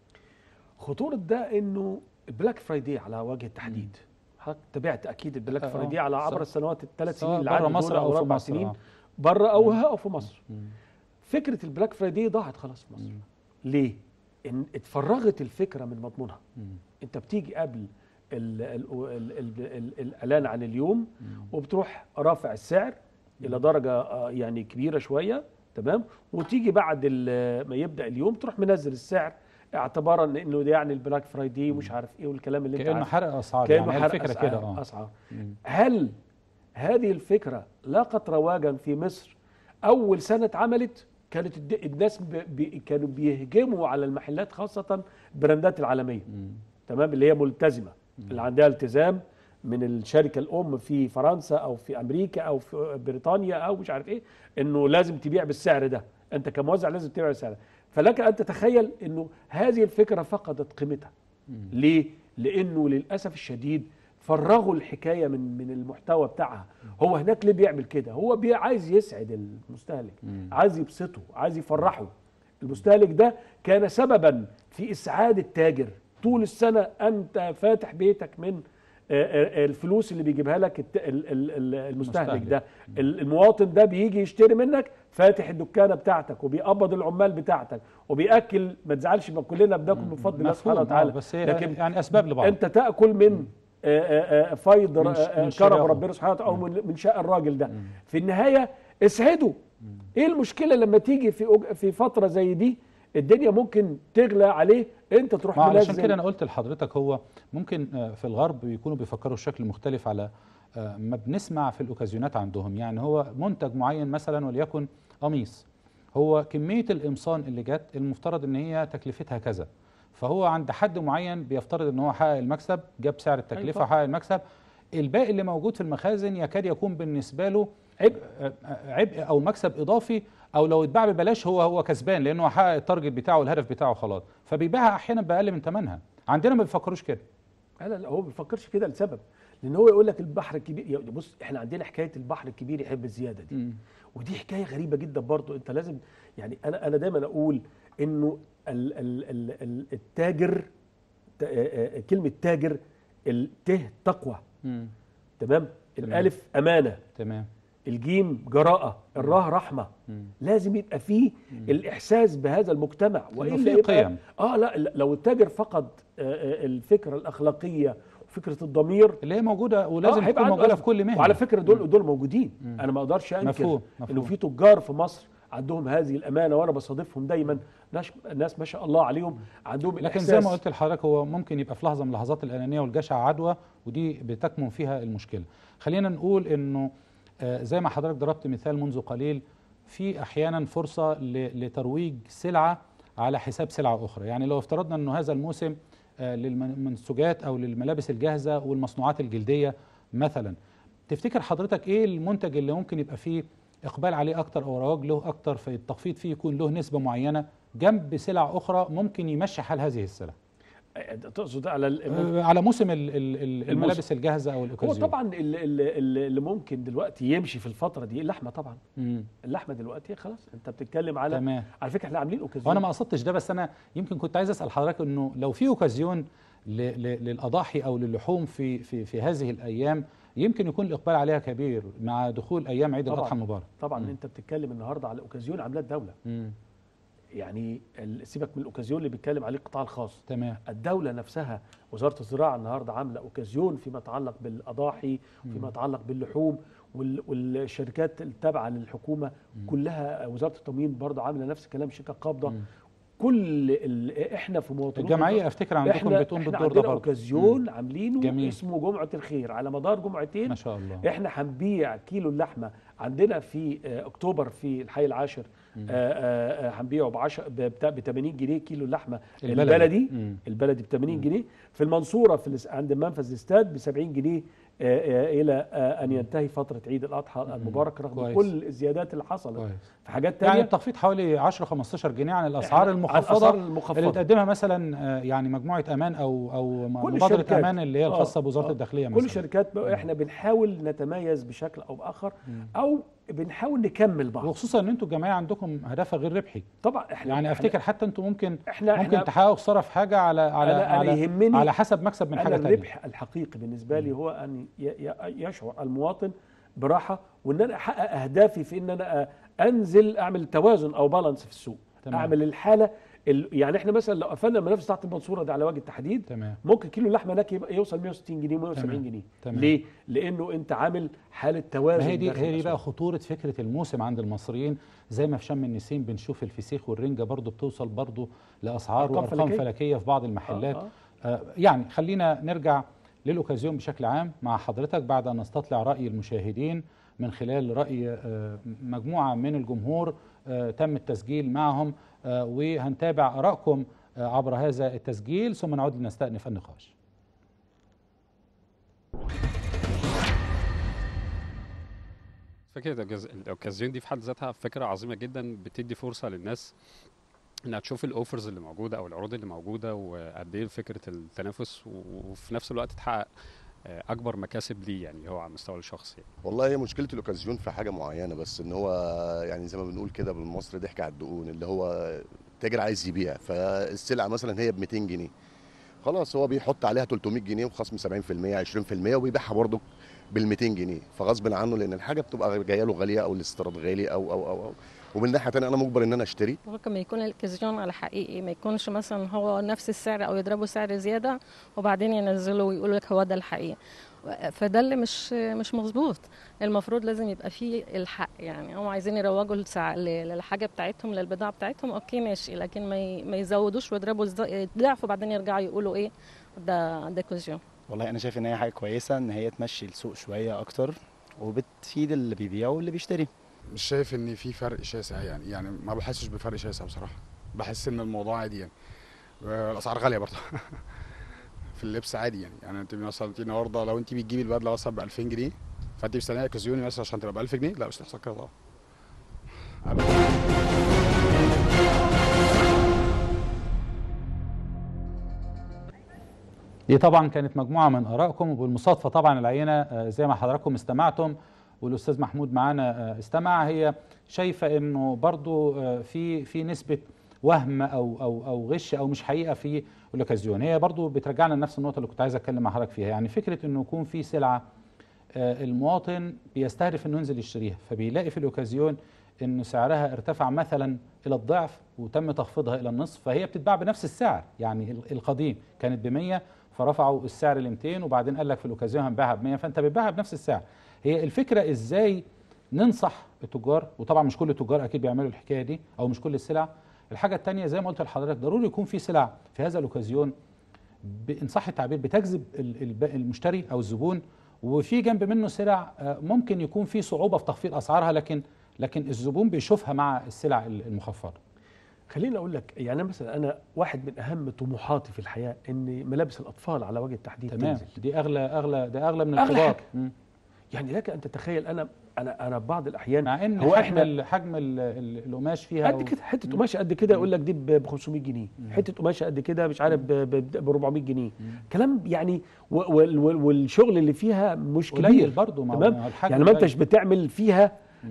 خطوره ده انه البلاك فرايدي على وجه التحديد حضرتك تابعت اكيد البلاك آه، فرايدي آه. على عبر سواء- السنوات الثلاث سواء سنين اللي بره عدوا مصر دول أو في اربع مصر، سنين آه. بره او او في مصر مم. فكره البلاك فرايدي ضاعت خلاص في مصر ليه؟ ان اتفرغت الفكره من مضمونها مم. انت بتيجي قبل ال ال ال ال ال الاعلان عن اليوم وبتروح رافع السعر الى درجه آه، يعني كبيره شويه تمام وتيجي بعد ال- ما يبدا اليوم تروح منزل السعر اعتبارا انه ده يعني البلاك فرايدي ومش عارف ايه والكلام اللي انت كانه عارفه. حرق اسعار كانه يعني هي حرق الفكره أسعار كده اه اسعار مم. هل هذه الفكره لاقت رواجا في مصر اول سنه اتعملت كانت الد- الناس ب... ب... كانوا بيهجموا على المحلات خاصه البراندات العالميه مم. تمام اللي هي ملتزمه اللي عندها التزام من الشركه الام في فرنسا او في امريكا او في بريطانيا او مش عارف ايه انه لازم تبيع بالسعر ده انت كموزع لازم تبيع بالسعر ده فلك ان تتخيل انه هذه الفكره فقدت قيمتها ليه لانه للاسف الشديد فرغوا الحكايه من من المحتوى بتاعها هو هناك ليه بيعمل كده هو بي عايز يسعد المستهلك عايز يبسطه عايز يفرحه المستهلك ده كان سببا في اسعاد التاجر طول السنه انت فاتح بيتك من آه، آه، الفلوس اللي بيجيبها لك الت- ال- ال- ال- المستهلك المستهلك. ده ال- المواطن ده بيجي يشتري منك فاتح الدكانه بتاعتك وبيقبض العمال بتاعتك وبياكل ما تزعلش ما كلنا بناكل من فضل الله سبحانه مفهوم، آه، وتعالى بس هي لكن يعني اسباب لبعض انت تاكل من آه، آه، آه، فيض من آه، ش- آه، من كرم شراهه. ربنا سبحانه وتعالى او من من شاء الراجل ده في النهايه اسعده ايه المشكله لما تيجي في أج- في فتره زي دي الدنيا ممكن تغلى عليه انت تروح ما علشان منزل كده انا قلت لحضرتك هو ممكن آه، في الغرب بيكونوا بيفكروا بشكل مختلف على آه، ما بنسمع في الاوكازيونات عندهم يعني هو منتج معين مثلا وليكن قميص هو كميه القمصان اللي جت المفترض ان هي تكلفتها كذا فهو عند حد معين بيفترض ان هو حقق المكسب جاب سعر التكلفه طبعا. وحقق المكسب الباقي اللي موجود في المخازن يكاد يكون بالنسبه له عبء آه، آه، عبء او مكسب اضافي او لو اتباع ببلاش هو هو كسبان لانه حقق التارجت بتاعه والهدف بتاعه خلاص فبيبيعها احيانا باقل من ثمنها عندنا ما بيفكروش كده لا لا هو ما بيفكرش كده لسبب لان هو يقول لك البحر الكبير يا- بص احنا عندنا حكايه البحر الكبير يحب الزياده دي ودي حكايه غريبه جدا برضو انت لازم يعني انا انا دايما اقول انه ال ال ال ال التاجر ت- آه، آه، كلمه تاجر الته تقوى مم. تمام الالف امانه تمام الجيم جراءه الراه رحمه مم. لازم يبقى فيه الاحساس بهذا المجتمع إنه فيه يبقى قيم. اه لا لا، لو التاجر فقد آه، آه، الفكره الاخلاقيه وفكره الضمير اللي هي موجوده ولازم هيبقى تكون عنده موجوده أزمة. في كل مهنه وعلى فكره دول دول موجودين انا ما اقدرش انكر مفهوم، انه مفهوم. في تجار في مصر عندهم هذه الامانه وانا بستضيفهم دايما ناس ناس ما شاء الله عليهم عندهم لكن الإحساس زي ما قلت لحضرتك هو ممكن يبقى في لحظه من لحظات الانانيه والجشع عدوى ودي بتكمن فيها المشكله. خلينا نقول انه آه، زي ما حضرتك ضربت مثال منذ قليل في احيانا فرصه ل- لترويج سلعه على حساب سلعه اخرى، يعني لو افترضنا انه هذا الموسم آه، للمنسوجات او للملابس الجاهزه والمصنوعات الجلديه مثلا تفتكر حضرتك ايه المنتج اللي ممكن يبقى فيه اقبال عليه اكتر او رواج له اكتر في التخفيض فيه يكون له نسبه معينه جنب سلع اخرى ممكن يمشي حال هذه السلع آه، تقصد على ال- آه، على موسم ال- ال- ال- الملابس الجاهزه او هو الاوكازيون طبعا اللي, اللي, اللي ممكن دلوقتي يمشي في الفتره دي اللحمه طبعا مم. اللحمه دلوقتي خلاص انت بتتكلم على تمام على فكره احنا عاملين اوكازيون وانا ما قصدتش ده بس انا يمكن كنت عايز اسال حضرتك انه لو في اوكازيون ل- ل- للاضاحي او للحوم في في في هذه الايام يمكن يكون الاقبال عليها كبير مع دخول ايام عيد طبعاً. الاضحى المبارك طبعا مم. انت بتتكلم النهارده على اوكازيون عاملاه الدوله مم. يعني ال- سيبك من الاوكازيون اللي بيتكلم عليه القطاع الخاص تمام الدولة نفسها وزارة الزراعة النهاردة عاملة أوكازيون فيما يتعلق بالأضاحي وفيما يتعلق باللحوم وال- والشركات التابعة للحكومة كلها وزارة التموين برضه عاملة نفس الكلام شركة قابضة مم. كل ال- احنا في مواطنون الجمعيه افتكر عندكم احنا بتقوم احنا بالدور ده عندنا برضه اوكازيون عاملينه جميل. اسمه جمعة الخير على مدار جمعتين ما شاء الله احنا هنبيع كيلو اللحمه عندنا في آه، اكتوبر في الحي العاشر مم. آه، آه، آه، هنبيعه ب 10 ب 80 جنيه كيلو اللحمه البلدي. البلدي مم. البلدي ب 80 مم. جنيه في المنصوره في الاس- عند منفذ الاستاد ب 70 جنيه آه، آه، الى آه، ان ينتهي فتره عيد الاضحى المبارك رغم كويس. كل الزيادات اللي حصلت كويس في حاجات يعني تانية التخفيض حوالي 10 15 جنيه عن الاسعار إحنا- المخفضه الأسعار اللي المخفضه بتقدمها مثلا آه، يعني مجموعه امان او او كل مبادره الشركات. امان اللي هي آه، الخاصه بوزاره آه. الداخليه كل مثلا الشركات بقى مم. احنا بنحاول نتميز بشكل او باخر مم. او بنحاول نكمل بعض وخصوصا ان انتوا الجمعيه عندكم هدفها غير ربحي طبعا احنا يعني إحنا- افتكر حتى انتوا ممكن احنا ممكن احنا تحققوا خساره في حاجه على على أنا- أنا على, يهمني- على حسب مكسب من أنا حاجه تانية الربح الحقيقي بالنسبة لي هو أن ي- ي- يشعر المواطن براحة وأن أنا أحقق أهدافي في أن أنا أ- أنزل أعمل توازن أو بالانس في السوق تمام. أعمل الحالة ال- يعني إحنا مثلا لو قفلنا المنافس بتاعت المنصورة دي على وجه التحديد تمام ممكن كيلو اللحمة هناك يبقى يوصل 160 جنيه 170 تمام. جنيه تمام. ليه؟ لأنه أنت عامل حالة توازن ما هي دي داخل هي دي الأسواق. بقى خطوره فكره الموسم عند المصريين زي ما في شم النسيم بنشوف الفسيخ والرنجه برضو بتوصل برضو لاسعار أرقام وارقام فلكية. فلكيه في بعض المحلات آه، آه يعني خلينا نرجع للاوكازيون بشكل عام مع حضرتك بعد ان نستطلع راي المشاهدين من خلال راي آه مجموعه من الجمهور آه تم التسجيل معهم آه وهنتابع ارائكم آه عبر هذا التسجيل ثم نعود لنستأنف النقاش فكرة الأوكاز- الأوكازيون دي في حد ذاتها فكرة عظيمة جدا بتدي فرصة للناس انها تشوف الاوفرز اللي موجودة او العروض اللي موجودة وقد ايه فكرة التنافس و- وفي نفس الوقت تحقق آه، اكبر مكاسب ليه يعني هو على المستوى الشخصي والله هي مشكله الاوكازيون في حاجه معينه بس ان هو يعني زي ما بنقول كده بالمصري ضحك على الدقون اللي هو التاجر عايز يبيع فالسلعه مثلا هي ب 200 جنيه خلاص هو بيحط عليها 300 جنيه وخصم 70% 20% وبيبيعها برضه بال 200 جنيه فغصب عنه لان الحاجه بتبقى جايه له غاليه او الاستيراد غالي او او او, أو. ومن ناحيه ثانيه انا مجبر ان انا اشتري ممكن ما يكون الاكزيون على حقيقي ما يكونش مثلا هو نفس السعر او يضربوا سعر زياده وبعدين ينزلوا ويقولوا لك هو ده الحقيقي فده اللي مش مش مظبوط المفروض لازم يبقى فيه الحق يعني هم عايزين يروجوا لسع- ل- للحاجه بتاعتهم للبضاعه بتاعتهم اوكي ماشي لكن ما ي- ما يزودوش ويضربوا الز- الضعف وبعدين يرجعوا يقولوا ايه ده ده كوزيون والله انا شايف ان هي حاجه كويسه ان هي تمشي السوق شويه اكتر وبتفيد اللي بيبيع واللي بيشتري مش شايف ان في فرق شاسع يعني يعني ما بحسش بفرق شاسع بصراحه بحس ان الموضوع عادي يعني آه، الاسعار غاليه برضه في اللبس عادي يعني يعني انت مثلا انت النهارده لو انت بتجيبي البدله مثلا ب 2000 جنيه فانت مستنيه اكسيوني مثلا عشان تبقى ب 1000 جنيه لا مش هتحصل كده طبعا دي طبعا كانت مجموعه من ارائكم وبالمصادفه طبعا العينه آه، زي ما حضراتكم استمعتم والاستاذ محمود معانا آه، استمع هي شايفه انه برضو آه، في في نسبه وهم او او او غش او مش حقيقه في الاوكازيون هي برضو بترجعنا لنفس النقطه اللي كنت عايز اتكلم مع حضرتك فيها يعني فكره انه يكون في سلعه آه، المواطن بيستهدف انه ينزل يشتريها فبيلاقي في الاوكازيون انه سعرها ارتفع مثلا الى الضعف وتم تخفيضها الى النصف فهي بتتباع بنفس السعر يعني ال- القديم كانت ب 100 فرفعوا السعر ل 200 وبعدين قال لك في الاوكازيون هنبيعها ب 100 فانت بتبيعها بنفس السعر هي الفكره ازاي ننصح التجار وطبعا مش كل التجار اكيد بيعملوا الحكايه دي او مش كل السلع الحاجه الثانيه زي ما قلت لحضرتك ضروري يكون في سلع في هذا الاوكازيون ب- ان صح التعبير بتجذب ال- الب- المشتري او الزبون وفي جنب منه سلع آه، ممكن يكون في صعوبه في تخفيض اسعارها لكن لكن الزبون بيشوفها مع السلع ال- المخفضه خليني اقول لك يعني مثلا انا واحد من اهم طموحاتي في الحياه ان ملابس الاطفال على وجه التحديد تمام تنزل دي اغلى اغلى ده اغلى من أغلى الكبار حاجة. مم. يعني لك ان تتخيل انا انا انا بعض الاحيان مع ان هو حجم احنا ال- حجم ال- ال- القماش فيها قد كده حته قماشه قد كده يقول لك دي ب 500 جنيه حته قماشه قد كده مش عارف ب 400 جنيه كلام يعني و- وال- وال- والشغل اللي فيها مش قليل كبير برضه ما هو- تمام ما هو الحجم يعني ما قليل. انتش بتعمل فيها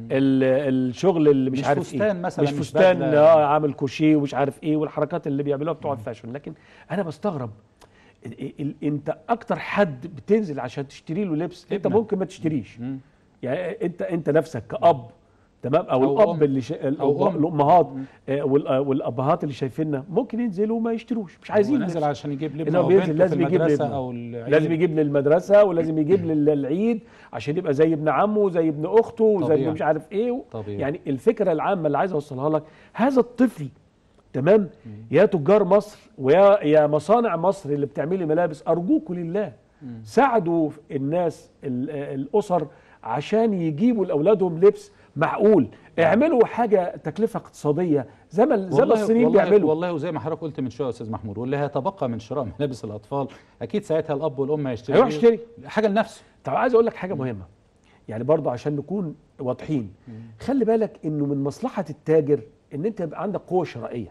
ال- الشغل اللي مش, مش عارف فستان ايه مثلا، مش مش فستان بدلة. اه عامل كوشيه ومش عارف ايه والحركات اللي بيعملوها بتوع الفاشن لكن انا بستغرب ال- ال- انت اكتر حد بتنزل عشان تشتري له لبس انت ابنك. ممكن ما تشتريش مم. يعني انت انت نفسك كاب تمام او, أو الاب أم. اللي شا... أو أم. الامهات آه، وال- آه، والابهات اللي شايفيننا ممكن ينزلوا وما يشتروش مش عايزين هو نازل لبس. عشان يجيب لابنه إنه او بينزل بنته لازم في يجيب المدرسه لابنه. او العيد. لازم يجيب للمدرسه ولازم يجيب للعيد عشان يبقى زي ابن عمه وزي ابن اخته وزي طبيعي. ابن مش عارف ايه و... طبيعي. يعني الفكره العامه اللي عايز اوصلها لك هذا الطفل تمام يا تجار مصر ويا يا مصانع مصر اللي بتعملي ملابس ارجوكوا لله ساعدوا الناس ال- الاسر عشان يجيبوا لاولادهم لبس معقول اعملوا حاجه تكلفه اقتصاديه زي ما زي ما والله الصينيين والله بيعملوا والله وزي ما حضرتك قلت من شويه يا استاذ محمود واللي هيتبقى من شراء ملابس الاطفال اكيد ساعتها الاب والام هيشتري هيروح يشتري. حاجه لنفسه طب عايز اقول لك حاجه مهمه يعني برضه عشان نكون واضحين خلي بالك انه من مصلحه التاجر ان انت يبقى عندك قوه شرائيه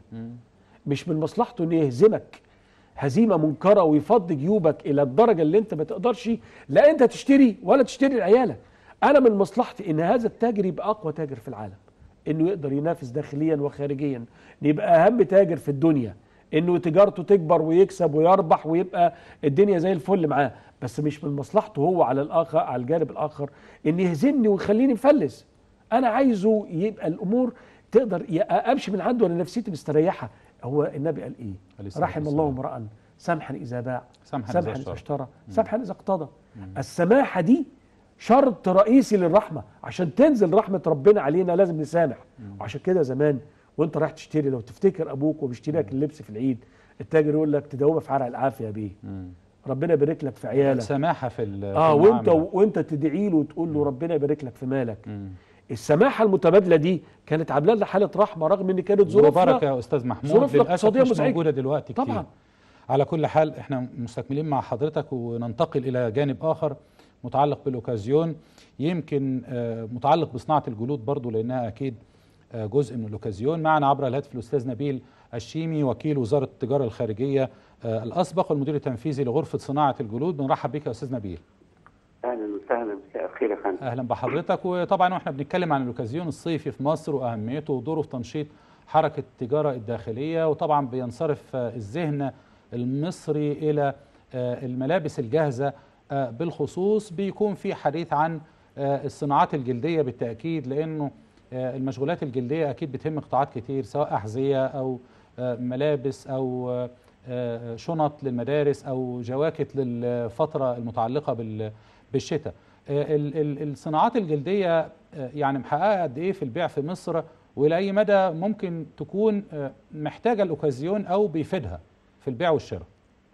مش من مصلحته انه يهزمك هزيمه منكره ويفض جيوبك الى الدرجه اللي انت ما تقدرش لا انت تشتري ولا تشتري لعيالك انا من مصلحتي ان هذا التاجر يبقى اقوى تاجر في العالم انه يقدر ينافس داخليا وخارجيا إن يبقى اهم تاجر في الدنيا انه تجارته تكبر ويكسب ويربح ويبقى الدنيا زي الفل معاه بس مش من مصلحته هو على الاخر على الجانب الاخر ان يهزمني ويخليني مفلس انا عايزه يبقى الامور تقدر ي- امشي من عنده وانا نفسيتي مستريحه هو النبي قال عليه ايه الصلاة رحم والسلام. الله امرا سمحا اذا باع سمحا إذا سمحا اذا اشترى. اشترى سمحا اذا اقتضى السماحه دي شرط رئيسي للرحمه عشان تنزل رحمه ربنا علينا لازم نسامح وعشان كده زمان وانت رايح تشتري لو تفتكر ابوك وبيشتري لك اللبس في العيد التاجر يقول لك تداومها في عرق العافيه بيه ربنا يبارك لك في عيالك سماحه في ال- اه في وانت المعاملة. وانت تدعي له وتقول له ربنا يبارك لك في مالك مم. السماحه المتبادله دي كانت عامله لنا حاله رحمه رغم ان كانت ظروف ظروفنا بركه يا استاذ محمود ظروفنا للاسف اقتصادية مش مزعجة. موجوده دلوقتي كتير طبعا. على كل حال احنا مستكملين مع حضرتك وننتقل الى جانب اخر متعلق بالاوكازيون يمكن آه، متعلق بصناعه الجلود برضو لانها اكيد آه، جزء من الاوكازيون معنا عبر الهاتف الاستاذ نبيل الشيمي وكيل وزاره التجاره الخارجيه آه، الاسبق والمدير التنفيذي لغرفه صناعه الجلود بنرحب بك يا استاذ نبيل اهلا وسهلا مساء الخير يا فندم اهلا بحضرتك وطبعا واحنا بنتكلم عن الاوكازيون الصيفي في مصر واهميته ودوره في تنشيط حركه التجاره الداخليه وطبعا بينصرف آه، الذهن المصري الى آه، الملابس الجاهزه آه، بالخصوص بيكون في حديث عن آه، الصناعات الجلديه بالتاكيد لانه آه، المشغولات الجلديه اكيد بتهم قطاعات كتير سواء احذيه او آه، ملابس او آه، آه، شنط للمدارس او جواكت للفتره المتعلقه بال بالشتاء آه، ال- ال- الصناعات الجلديه آه، يعني محققه قد ايه في البيع في مصر والى اي مدى ممكن تكون آه، محتاجه الاوكازيون او بيفيدها في البيع والشراء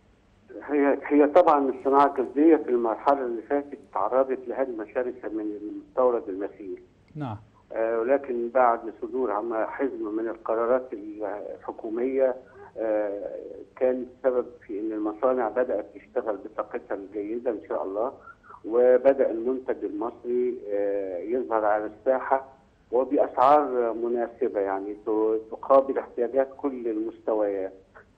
هي هي طبعا الصناعه الجلديه في المرحله اللي فاتت تعرضت لهجمه شرسه من المستورد المثيل نعم آه، ولكن بعد صدور عما حزم من القرارات الحكوميه آه، كان السبب في ان المصانع بدات تشتغل بطاقتها الجيده ان شاء الله وبدا المنتج المصري آه، يظهر على الساحه وباسعار مناسبه يعني ت- تقابل احتياجات كل المستويات.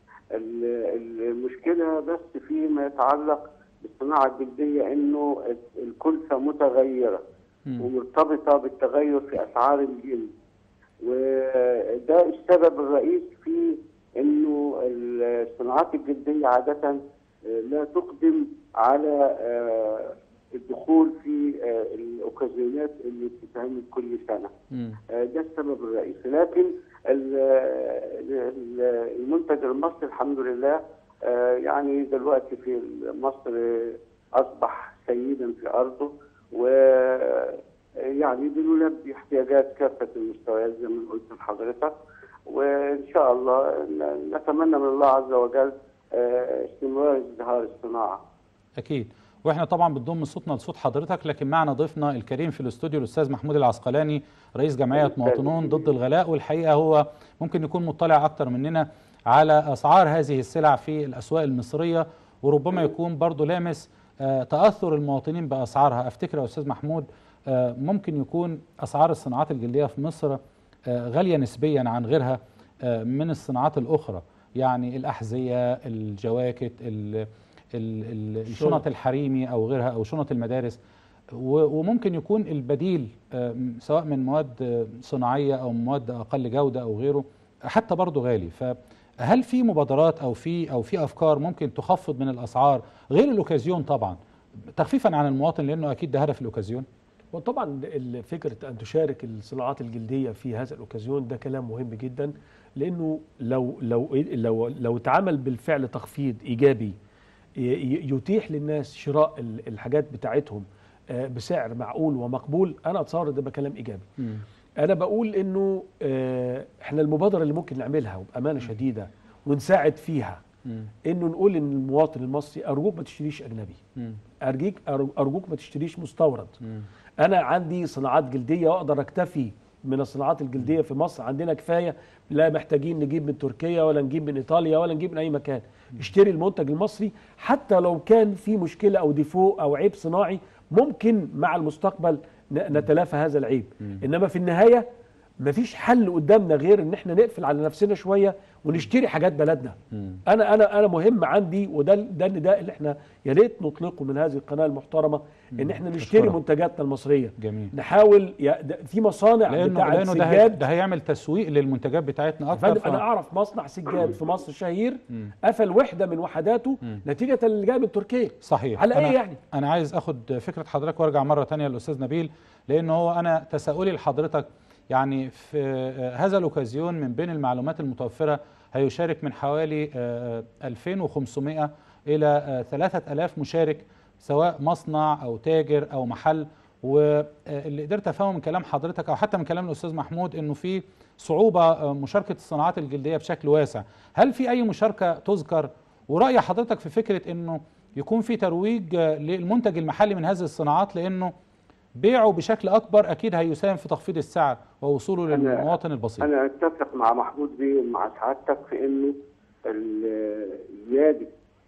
ال- ال- المشكله بس فيما يتعلق بالصناعه الجلديه انه الكلفه متغيره مم. ومرتبطه بالتغير في اسعار الجلد وده السبب الرئيسي في انه الصناعات الجلديه عاده لا تقدم على آه، الدخول في آه، الاوكازيونات اللي بتتعمل كل سنه مم. آه، ده السبب الرئيسي لكن ال- ال- المنتج المصري الحمد لله آه، يعني دلوقتي في مصر اصبح سيدا في ارضه يعني بنلبي احتياجات كافه المستويات زي ما قلت لحضرتك وان شاء الله ن- نتمنى من الله عز وجل آه، استمرار ازدهار الصناعه. اكيد واحنا طبعا بنضم صوتنا لصوت حضرتك لكن معنا ضيفنا الكريم في الاستوديو الاستاذ محمود العسقلاني رئيس جمعيه مواطنون ضد الغلاء والحقيقه هو ممكن يكون مطلع اكتر مننا على اسعار هذه السلع في الاسواق المصريه وربما يكون برضه لامس آه، تاثر المواطنين باسعارها افتكر يا استاذ محمود آه، ممكن يكون اسعار الصناعات الجلديه في مصر آه، غاليه نسبيا عن غيرها آه، من الصناعات الاخرى يعني الاحذيه الجواكت ال- ال- ال- الشنط الحريمي او غيرها او شنط المدارس و- وممكن يكون البديل آه، م- سواء من مواد آه، صناعيه او مواد اقل جوده او غيره حتى برضه غالي فهل في مبادرات او في او في افكار ممكن تخفض من الاسعار غير الاوكازيون طبعا تخفيفا عن المواطن لانه اكيد ده هدف الاوكازيون وطبعا ال- فكره ان تشارك الصناعات الجلديه في هذا الاوكازيون ده كلام مهم جدا لانه لو لو لو لو اتعمل بالفعل تخفيض ايجابي ي- ي- يتيح للناس شراء ال- الحاجات بتاعتهم آه، بسعر معقول ومقبول انا اتصور ده بقى كلام ايجابي انا بقول انه آه، احنا المبادره اللي ممكن نعملها وبامانه شديده ونساعد فيها انه نقول ان المواطن المصري ارجوك ما تشتريش اجنبي ارجيك أر- ارجوك ما تشتريش مستورد انا عندي صناعات جلديه واقدر اكتفي من الصناعات الجلديه في مصر عندنا كفايه لا محتاجين نجيب من تركيا ولا نجيب من ايطاليا ولا نجيب من اي مكان اشتري المنتج المصري حتى لو كان في مشكله او ديفو او عيب صناعي ممكن مع المستقبل ن- نتلافى هذا العيب انما في النهايه مفيش حل قدامنا غير ان احنا نقفل على نفسنا شويه ونشتري حاجات بلدنا انا انا انا مهم عندي وده ده النداء اللي احنا يا ريت نطلقه من هذه القناه المحترمه ان احنا نشتري أشكرك. منتجاتنا المصريه جميل نحاول يا- ده- في مصانع لانه بتاعت لانه ده هي- سجاد ده هيعمل تسويق للمنتجات بتاعتنا يا اكتر فندم ف- انا اعرف مصنع سجاد في مصر شهير قفل وحده من وحداته نتيجه اللي جاي من تركيا صحيح على أنا ايه يعني انا عايز اخد فكره حضرتك وارجع مره تانية للاستاذ نبيل لان هو انا تساؤلي لحضرتك يعني في آه، هذا الاوكازيون من بين المعلومات المتوفره هيشارك من حوالي آه، 2500 الى آه، 3000 مشارك سواء مصنع او تاجر او محل واللي قدرت افهمه من كلام حضرتك او حتى من كلام الاستاذ محمود انه في صعوبه آه، مشاركه الصناعات الجلديه بشكل واسع هل في اي مشاركه تذكر ورأي حضرتك في فكرة انه يكون في ترويج آه، للمنتج المحلي من هذه الصناعات لانه بيعه بشكل اكبر اكيد هيساهم في تخفيض السعر ووصوله أنا- للمواطن البسيط انا اتفق مع محمود بيه ومع سعادتك في انه ال- زياده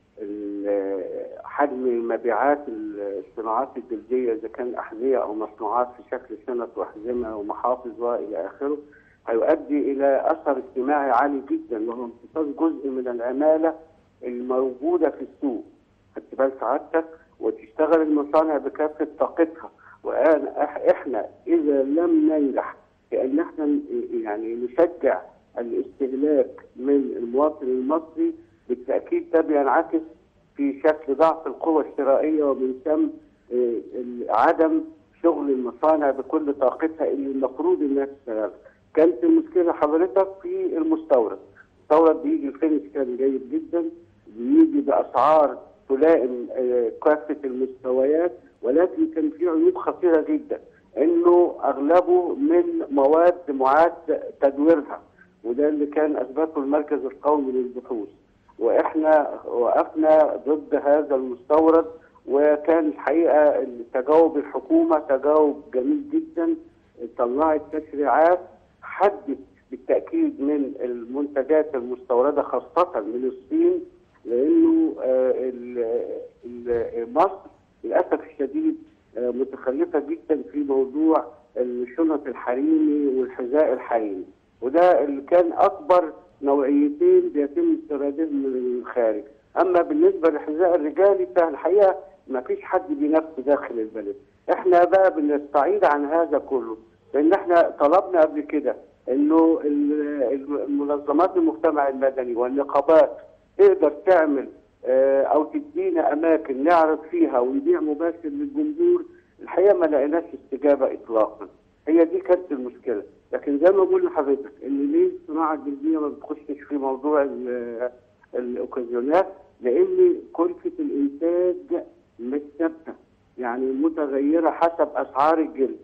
ال- حجم المبيعات الصناعات الجلديه اذا كان احذيه او مصنوعات في شكل شنط واحزمه ومحافظ والى اخره هيؤدي الى اثر اجتماعي عالي جدا وهو امتصاص جزء من العماله الموجوده في السوق خدت بال سعادتك وتشتغل المصانع بكافه طاقتها وانا إح- احنا اذا لم ننجح في ان احنا ن- يعني نشجع الاستهلاك من المواطن المصري بالتاكيد ده بينعكس في شكل ضعف القوة الشرائية ومن ثم آه، ال- عدم شغل المصانع بكل طاقتها اللي المفروض انها تشتغل. كانت المشكلة حضرتك في المستورد. المستورد بيجي الفينش كان جيد جدا بيجي بأسعار تلائم آه، كافة المستويات ولكن كان في عيوب خطيرة جدا انه اغلبه من مواد معاد تدويرها وده اللي كان اثبته المركز القومي للبحوث. واحنا وقفنا ضد هذا المستورد وكان الحقيقه تجاوب الحكومه تجاوب جميل جدا طلعت تشريعات حدت بالتاكيد من المنتجات المستورده خاصه من الصين لانه آه، ال- ال- مصر للاسف الشديد آه، متخلفه جدا في موضوع الشنط الحريمي والحذاء الحريمي وده اللي كان اكبر نوعيتين بيتم استيرادهم من الخارج اما بالنسبه للحذاء الرجالي فالحقيقه ما فيش حد بينافسه داخل البلد احنا بقى بنستعيد عن هذا كله لان احنا طلبنا قبل كده انه ال- ال- المنظمات المجتمع المدني والنقابات تقدر تعمل آه، او تدينا اماكن نعرض فيها ونبيع مباشر للجمهور الحقيقه ما لقيناش استجابه اطلاقا هي دي كانت المشكله لكن زي ما بقول لحضرتك ان ليه الصناعه الجلديه ما بتخشش في موضوع ال- الاوكازيونات لان كلفه الانتاج مش ثابته يعني متغيره حسب اسعار الجلد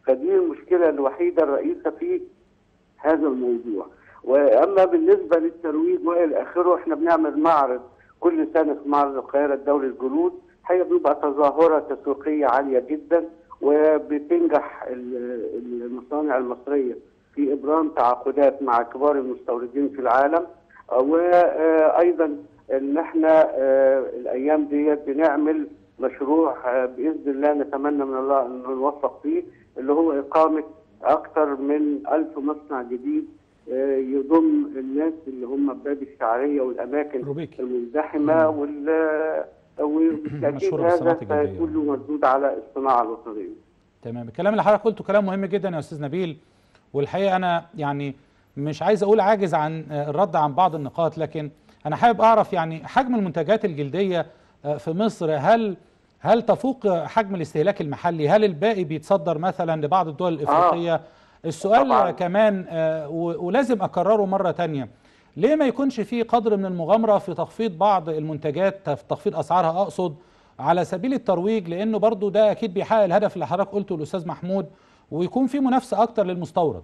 فدي المشكله الوحيده الرئيسه في هذا الموضوع واما بالنسبه للترويج والى اخره احنا بنعمل معرض كل سنه في معرض القاهره الدولي الجلود هي بيبقى تظاهره تسويقيه عاليه جدا وبتنجح ال- المصانع المصريه في ابرام تعاقدات مع كبار المستوردين في العالم وايضا ان احنا آه، الايام ديت بنعمل مشروع آه، باذن الله نتمنى من الله ان نوفق فيه اللي هو اقامه اكثر من ألف مصنع جديد آه، يضم الناس اللي هم باب الشعريه والاماكن روبيكي. المزدحمه وال وبالتاكيد مشهورة هذا بالصناعات الجلدية. سيكون له مردود على الصناعه الوطنيه. تمام الكلام اللي حضرتك قلته كلام مهم جدا يا استاذ نبيل والحقيقه انا يعني مش عايز اقول عاجز عن آه، الرد عن بعض النقاط لكن انا حابب اعرف يعني حجم المنتجات الجلديه آه، في مصر هل هل تفوق حجم الاستهلاك المحلي هل الباقي بيتصدر مثلا لبعض الدول الافريقيه السؤال طبعاً. كمان آه، و- ولازم اكرره مره تانية ليه ما يكونش في قدر من المغامره في تخفيض بعض المنتجات تف- تخفيض اسعارها اقصد على سبيل الترويج لانه برضو ده اكيد بيحقق الهدف اللي حضرتك قلته الاستاذ محمود ويكون في منافسه اكتر للمستورد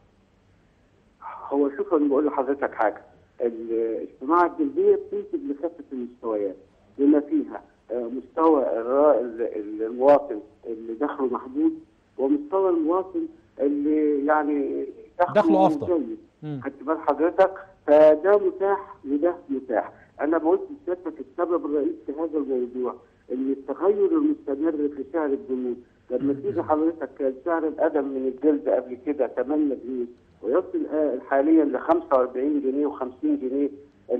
هو شوف انا بقول لحضرتك حاجه ال- الصناعه الجلديه بتنتج لكافه المستويات بما فيها آه، مستوى الرا- ال- ال- المواطن اللي دخله محدود ومستوى المواطن اللي يعني دخله أفضل. جيد. مم. خدت بال حضرتك فده متاح وده متاح انا قلت لسيادتك السبب الرئيسي في هذا الموضوع ان التغير المستمر في سعر الجلود لما تيجي حضرتك سعر القدم من الجلد قبل كده 8 جنيه ويصل آه حاليا ل 45 جنيه و50 جنيه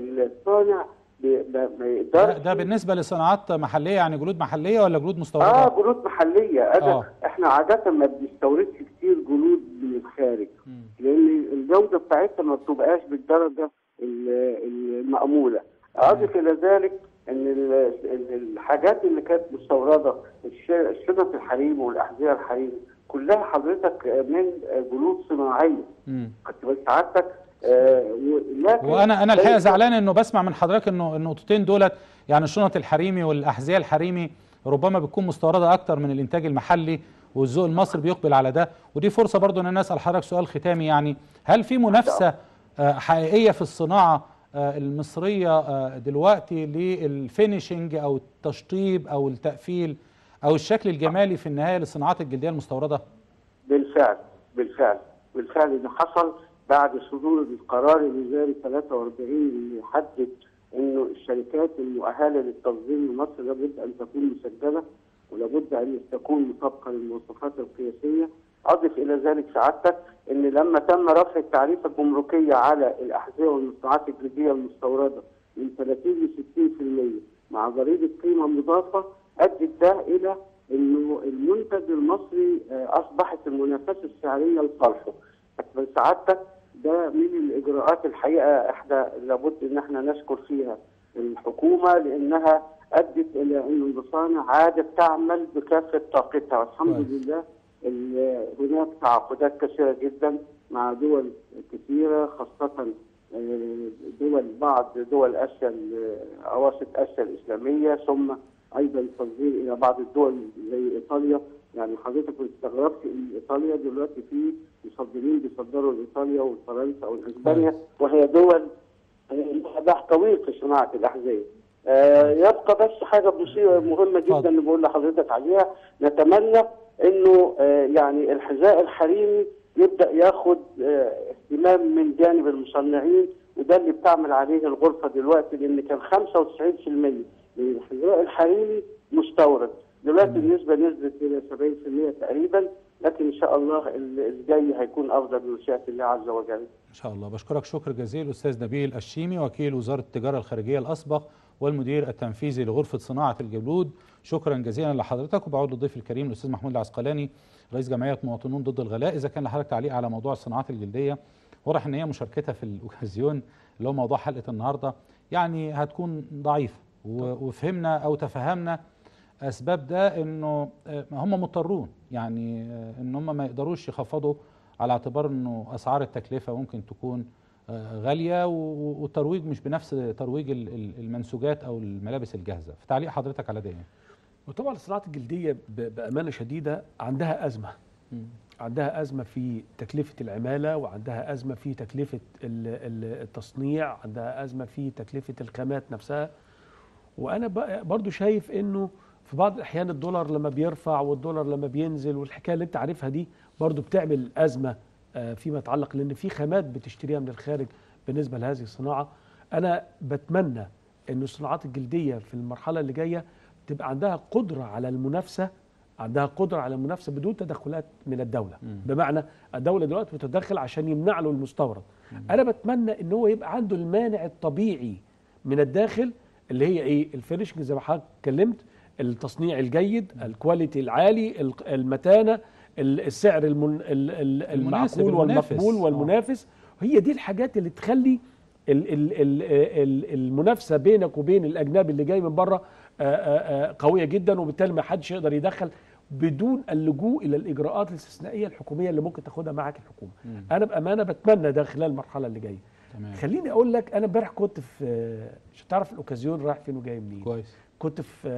الصانع بي- ما ما ده, يقدرش ده بالنسبه لصناعات محليه يعني جلود محليه ولا جلود مستورده اه جلود محليه انا آه. احنا عاده ما بنستوردش كتير جلود من الخارج لان الجوده بتاعتها ما بتبقاش بالدرجه ال- المأموله اضف الى ذلك ان ال- ال- الحاجات اللي كانت مستورده الش- الشنط الحريم والاحذيه الحريم كلها حضرتك من جلود صناعيه مم. خدت بال سعادتك آه و- لكن وانا انا الحقيقه ليس- زعلان انه بسمع من حضرتك انه النقطتين دولت يعني الشنط الحريمي والاحذيه الحريمي ربما بتكون مستورده اكتر من الانتاج المحلي والذوق المصري بيقبل على ده ودي فرصه برضو ان انا اسال حضرتك سؤال ختامي يعني هل في منافسه آه، حقيقيه في الصناعه آه، المصريه آه، دلوقتي للفينيشنج او التشطيب او التقفيل او الشكل الجمالي في النهايه للصناعات الجلديه المستورده؟ بالفعل بالفعل بالفعل ده حصل بعد صدور القرار الوزاري 43 اللي يحدد انه الشركات المؤهله للتصدير لمصر لابد ان تكون مسجله ولابد ان تكون مطابقه للمواصفات القياسيه اضف الى ذلك سعادتك ان لما تم رفع التعريفه الجمركيه على الاحذيه والمصنوعات الجلديه المستورده من 30 ل 60% مع ضريبه قيمه مضافه ادت ده الى انه المنتج المصري آه، اصبحت المنافسه السعريه لصالحه بس سعادتك ده من الاجراءات الحقيقه احنا لابد ان احنا نشكر فيها الحكومه لانها ادت الى ان المصانع عادت تعمل بكافه طاقتها والحمد كويس. لله ال- هناك تعاقدات كثيره جدا مع دول كثيره خاصه آه، دول بعض دول اسيا ال- اواسط اسيا الاسلاميه ثم ايضا تصدير الى بعض الدول زي ايطاليا يعني حضرتك ما تستغربش ان ايطاليا دلوقتي في مصدرين بيصدروا لايطاليا وفرنسا واسبانيا وهي دول آه، باع طويل في صناعه الاحذيه. آه، يبقى بس حاجه بسيطه مهمه اتفضل. جدا اللي بقول لحضرتك عليها نتمنى انه آه، يعني الحذاء الحريمي يبدا ياخد آه، اهتمام من جانب المصنعين وده اللي بتعمل عليه الغرفه دلوقتي لان كان 95% من الحذاء الحريمي مستورد دلوقتي النسبه نزلت الى 70% تقريبا لكن ان شاء الله ال- الجاي هيكون افضل بمشيئه الله عز وجل ان شاء الله بشكرك شكر جزيل استاذ نبيل الشيمي وكيل وزاره التجاره الخارجيه الاسبق والمدير التنفيذي لغرفه صناعه الجلود شكرا جزيلا لحضرتك وبعود للضيف الكريم الاستاذ محمود العسقلاني رئيس جمعيه مواطنون ضد الغلاء اذا كان لحضرتك تعليق على موضوع الصناعات الجلديه واضح ان هي مشاركتها في الاوكازيون اللي هو موضوع حلقه النهارده يعني هتكون ضعيفه و- وفهمنا او تفهمنا اسباب ده انه آه، هم مضطرون يعني آه، ان هم ما يقدروش يخفضوا على اعتبار انه اسعار التكلفه ممكن تكون آه، غاليه و- والترويج مش بنفس ترويج ال- ال- المنسوجات او الملابس الجاهزه فتعليق حضرتك على ده إيه؟ وطبعا الصناعات الجلديه ب- بامانه شديده عندها ازمه عندها ازمه في تكلفه العماله وعندها ازمه في تكلفه ال- ال- التصنيع عندها ازمه في تكلفه الخامات نفسها وانا ب- برضو شايف انه في بعض الاحيان الدولار لما بيرفع والدولار لما بينزل والحكايه اللي انت عارفها دي برضو بتعمل ازمه آه، فيما يتعلق لان في خامات بتشتريها من الخارج بالنسبه لهذه الصناعه انا بتمنى ان الصناعات الجلديه في المرحله اللي جايه تبقى عندها قدره على المنافسه عندها قدره على المنافسه بدون تدخلات من الدوله بمعنى الدوله دلوقتي بتتدخل عشان يمنع له المستورد انا بتمنى ان هو يبقى عنده المانع الطبيعي من الداخل اللي هي ايه الفينشنج زي ما حضرتك اتكلمت التصنيع الجيد الكواليتي العالي ال- المتانه ال- السعر المن ال- ال- المناسب، المعقول المنافس. والمقبول آه. والمنافس هي دي الحاجات اللي تخلي ال ال ال ال المنافسه بينك وبين الاجنبي اللي جاي من بره آه، آه، آه، قويه جدا وبالتالي ما حدش يقدر يدخل بدون اللجوء الى الاجراءات الاستثنائيه الحكوميه اللي ممكن تاخدها معاك الحكومه مم. انا بامانه بتمنى ده خلال المرحله اللي جايه تمام خليني اقول لك انا امبارح كنت في عشان تعرف الاوكازيون رايح فين وجاي منين كويس كنت في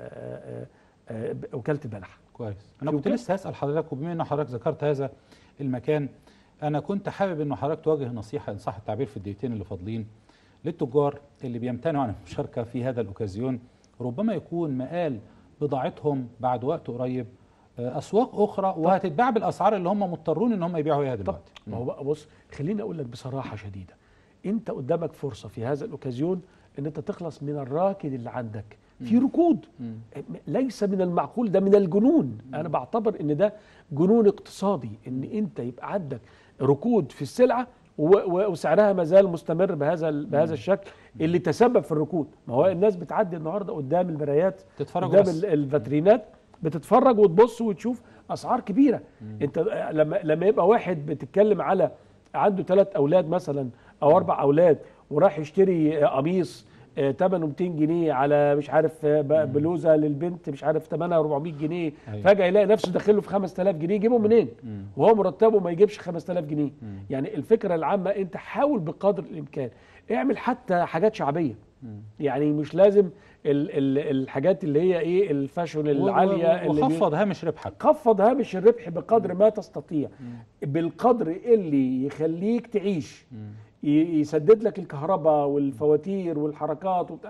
آه، آه، آه، وكاله البلح كويس انا شو كنت كده؟ لسه هسال حضرتك وبما ان حضرتك ذكرت هذا المكان انا كنت حابب ان حضرتك توجه نصيحه ان صح التعبير في الدقيقتين اللي فاضلين للتجار اللي بيمتنعوا عن المشاركه في هذا الاوكازيون ربما يكون مقال بضاعتهم بعد وقت قريب آه، اسواق اخرى وهتتباع بالاسعار اللي هم مضطرون ان هم يبيعوا بيها طب دلوقتي ما هو بقى بص خليني اقول لك بصراحه شديده انت قدامك فرصه في هذا الاوكازيون ان انت تخلص من الراكد اللي عندك في ركود مم. ليس من المعقول ده من الجنون انا بعتبر ان ده جنون اقتصادي ان انت يبقى عندك ركود في السلعه و- و- وسعرها ما زال مستمر بهذا ال- بهذا الشكل اللي تسبب في الركود ما هو الناس بتعدي النهارده قدام المرايات تتفرج قدام بس. ال- الفاترينات بتتفرج وتبص وتشوف اسعار كبيره انت لما لما يبقى واحد بتتكلم على عنده ثلاث اولاد مثلا او اربع اولاد وراح يشتري قميص آه، ثمنه 200 جنيه على مش عارف آه، ب- بلوزه للبنت مش عارف ثمنها 400 جنيه أيوة. فجاه يلاقي نفسه داخله في 5000 جنيه يجيبه منين مم. وهو مرتبه ما يجيبش 5000 جنيه يعني الفكره العامه انت حاول بقدر الامكان اعمل حتى حاجات شعبيه يعني مش لازم ال ال الحاجات اللي هي ايه الفاشون العاليه و- و- اللي بي- وخفض هامش ربحك خفض هامش الربح بقدر ما تستطيع بالقدر اللي يخليك تعيش ي- يسدد لك الكهرباء والفواتير والحركات وبتاع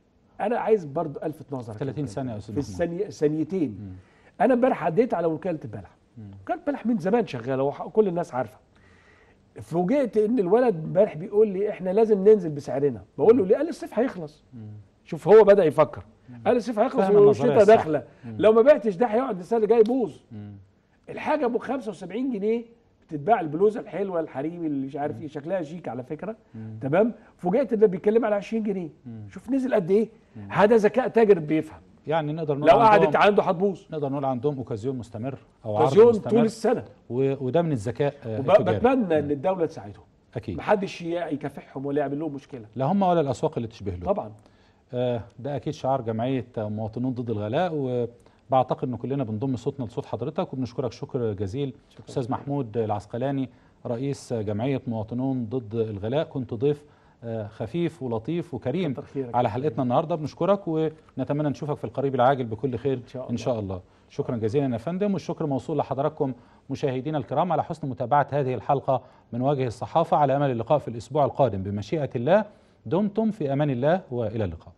انا عايز برضو الفت نظرك 30 ثانيه يا استاذ في محمود الثانية ثانيتين انا امبارح عديت على وكاله البلح وكاله البلح من زمان شغاله وكل الناس عارفه فوجئت ان الولد امبارح بيقول لي احنا لازم ننزل بسعرنا بقول له ليه قال لي الصيف هيخلص شوف هو بدا يفكر قال الصيف هيخلص فاهم النظرية والشتاء الصح. داخله لو ما بعتش ده هيقعد السنه اللي جايه يبوظ الحاجه ابو 75 جنيه بتتباع البلوزه الحلوه الحريمي اللي مش عارف ايه شكلها شيك على فكره تمام فوجئت ان بيتكلم على 20 جنيه شوف نزل قد ايه هذا ذكاء تاجر بيفهم يعني نقدر نقول لو قعدت عندهم عنده هتبوظ نقدر نقول عندهم اوكازيون مستمر او عرض اوكازيون مستمر طول السنه و- وده من الذكاء آه، التجاري وبتمنى ان الدوله تساعدهم اكيد محدش ي- يكافحهم ولا يعمل لهم مشكله لا هم ولا الاسواق اللي تشبه له طبعا آه، ده اكيد شعار جمعيه مواطنون ضد الغلاء وبعتقد ان كلنا بنضم صوتنا لصوت حضرتك وبنشكرك شكر جزيل استاذ محمود العسقلاني رئيس جمعيه مواطنون ضد الغلاء كنت ضيف آه، خفيف ولطيف وكريم كتر خيرك. على حلقتنا النهارده بنشكرك ونتمنى نشوفك في القريب العاجل بكل خير شاء الله. ان شاء الله شكرا جزيلا يا فندم والشكر موصول لحضراتكم مشاهدينا الكرام على حسن متابعه هذه الحلقه من وجه الصحافه على امل اللقاء في الاسبوع القادم بمشيئه الله دمتم في امان الله والى اللقاء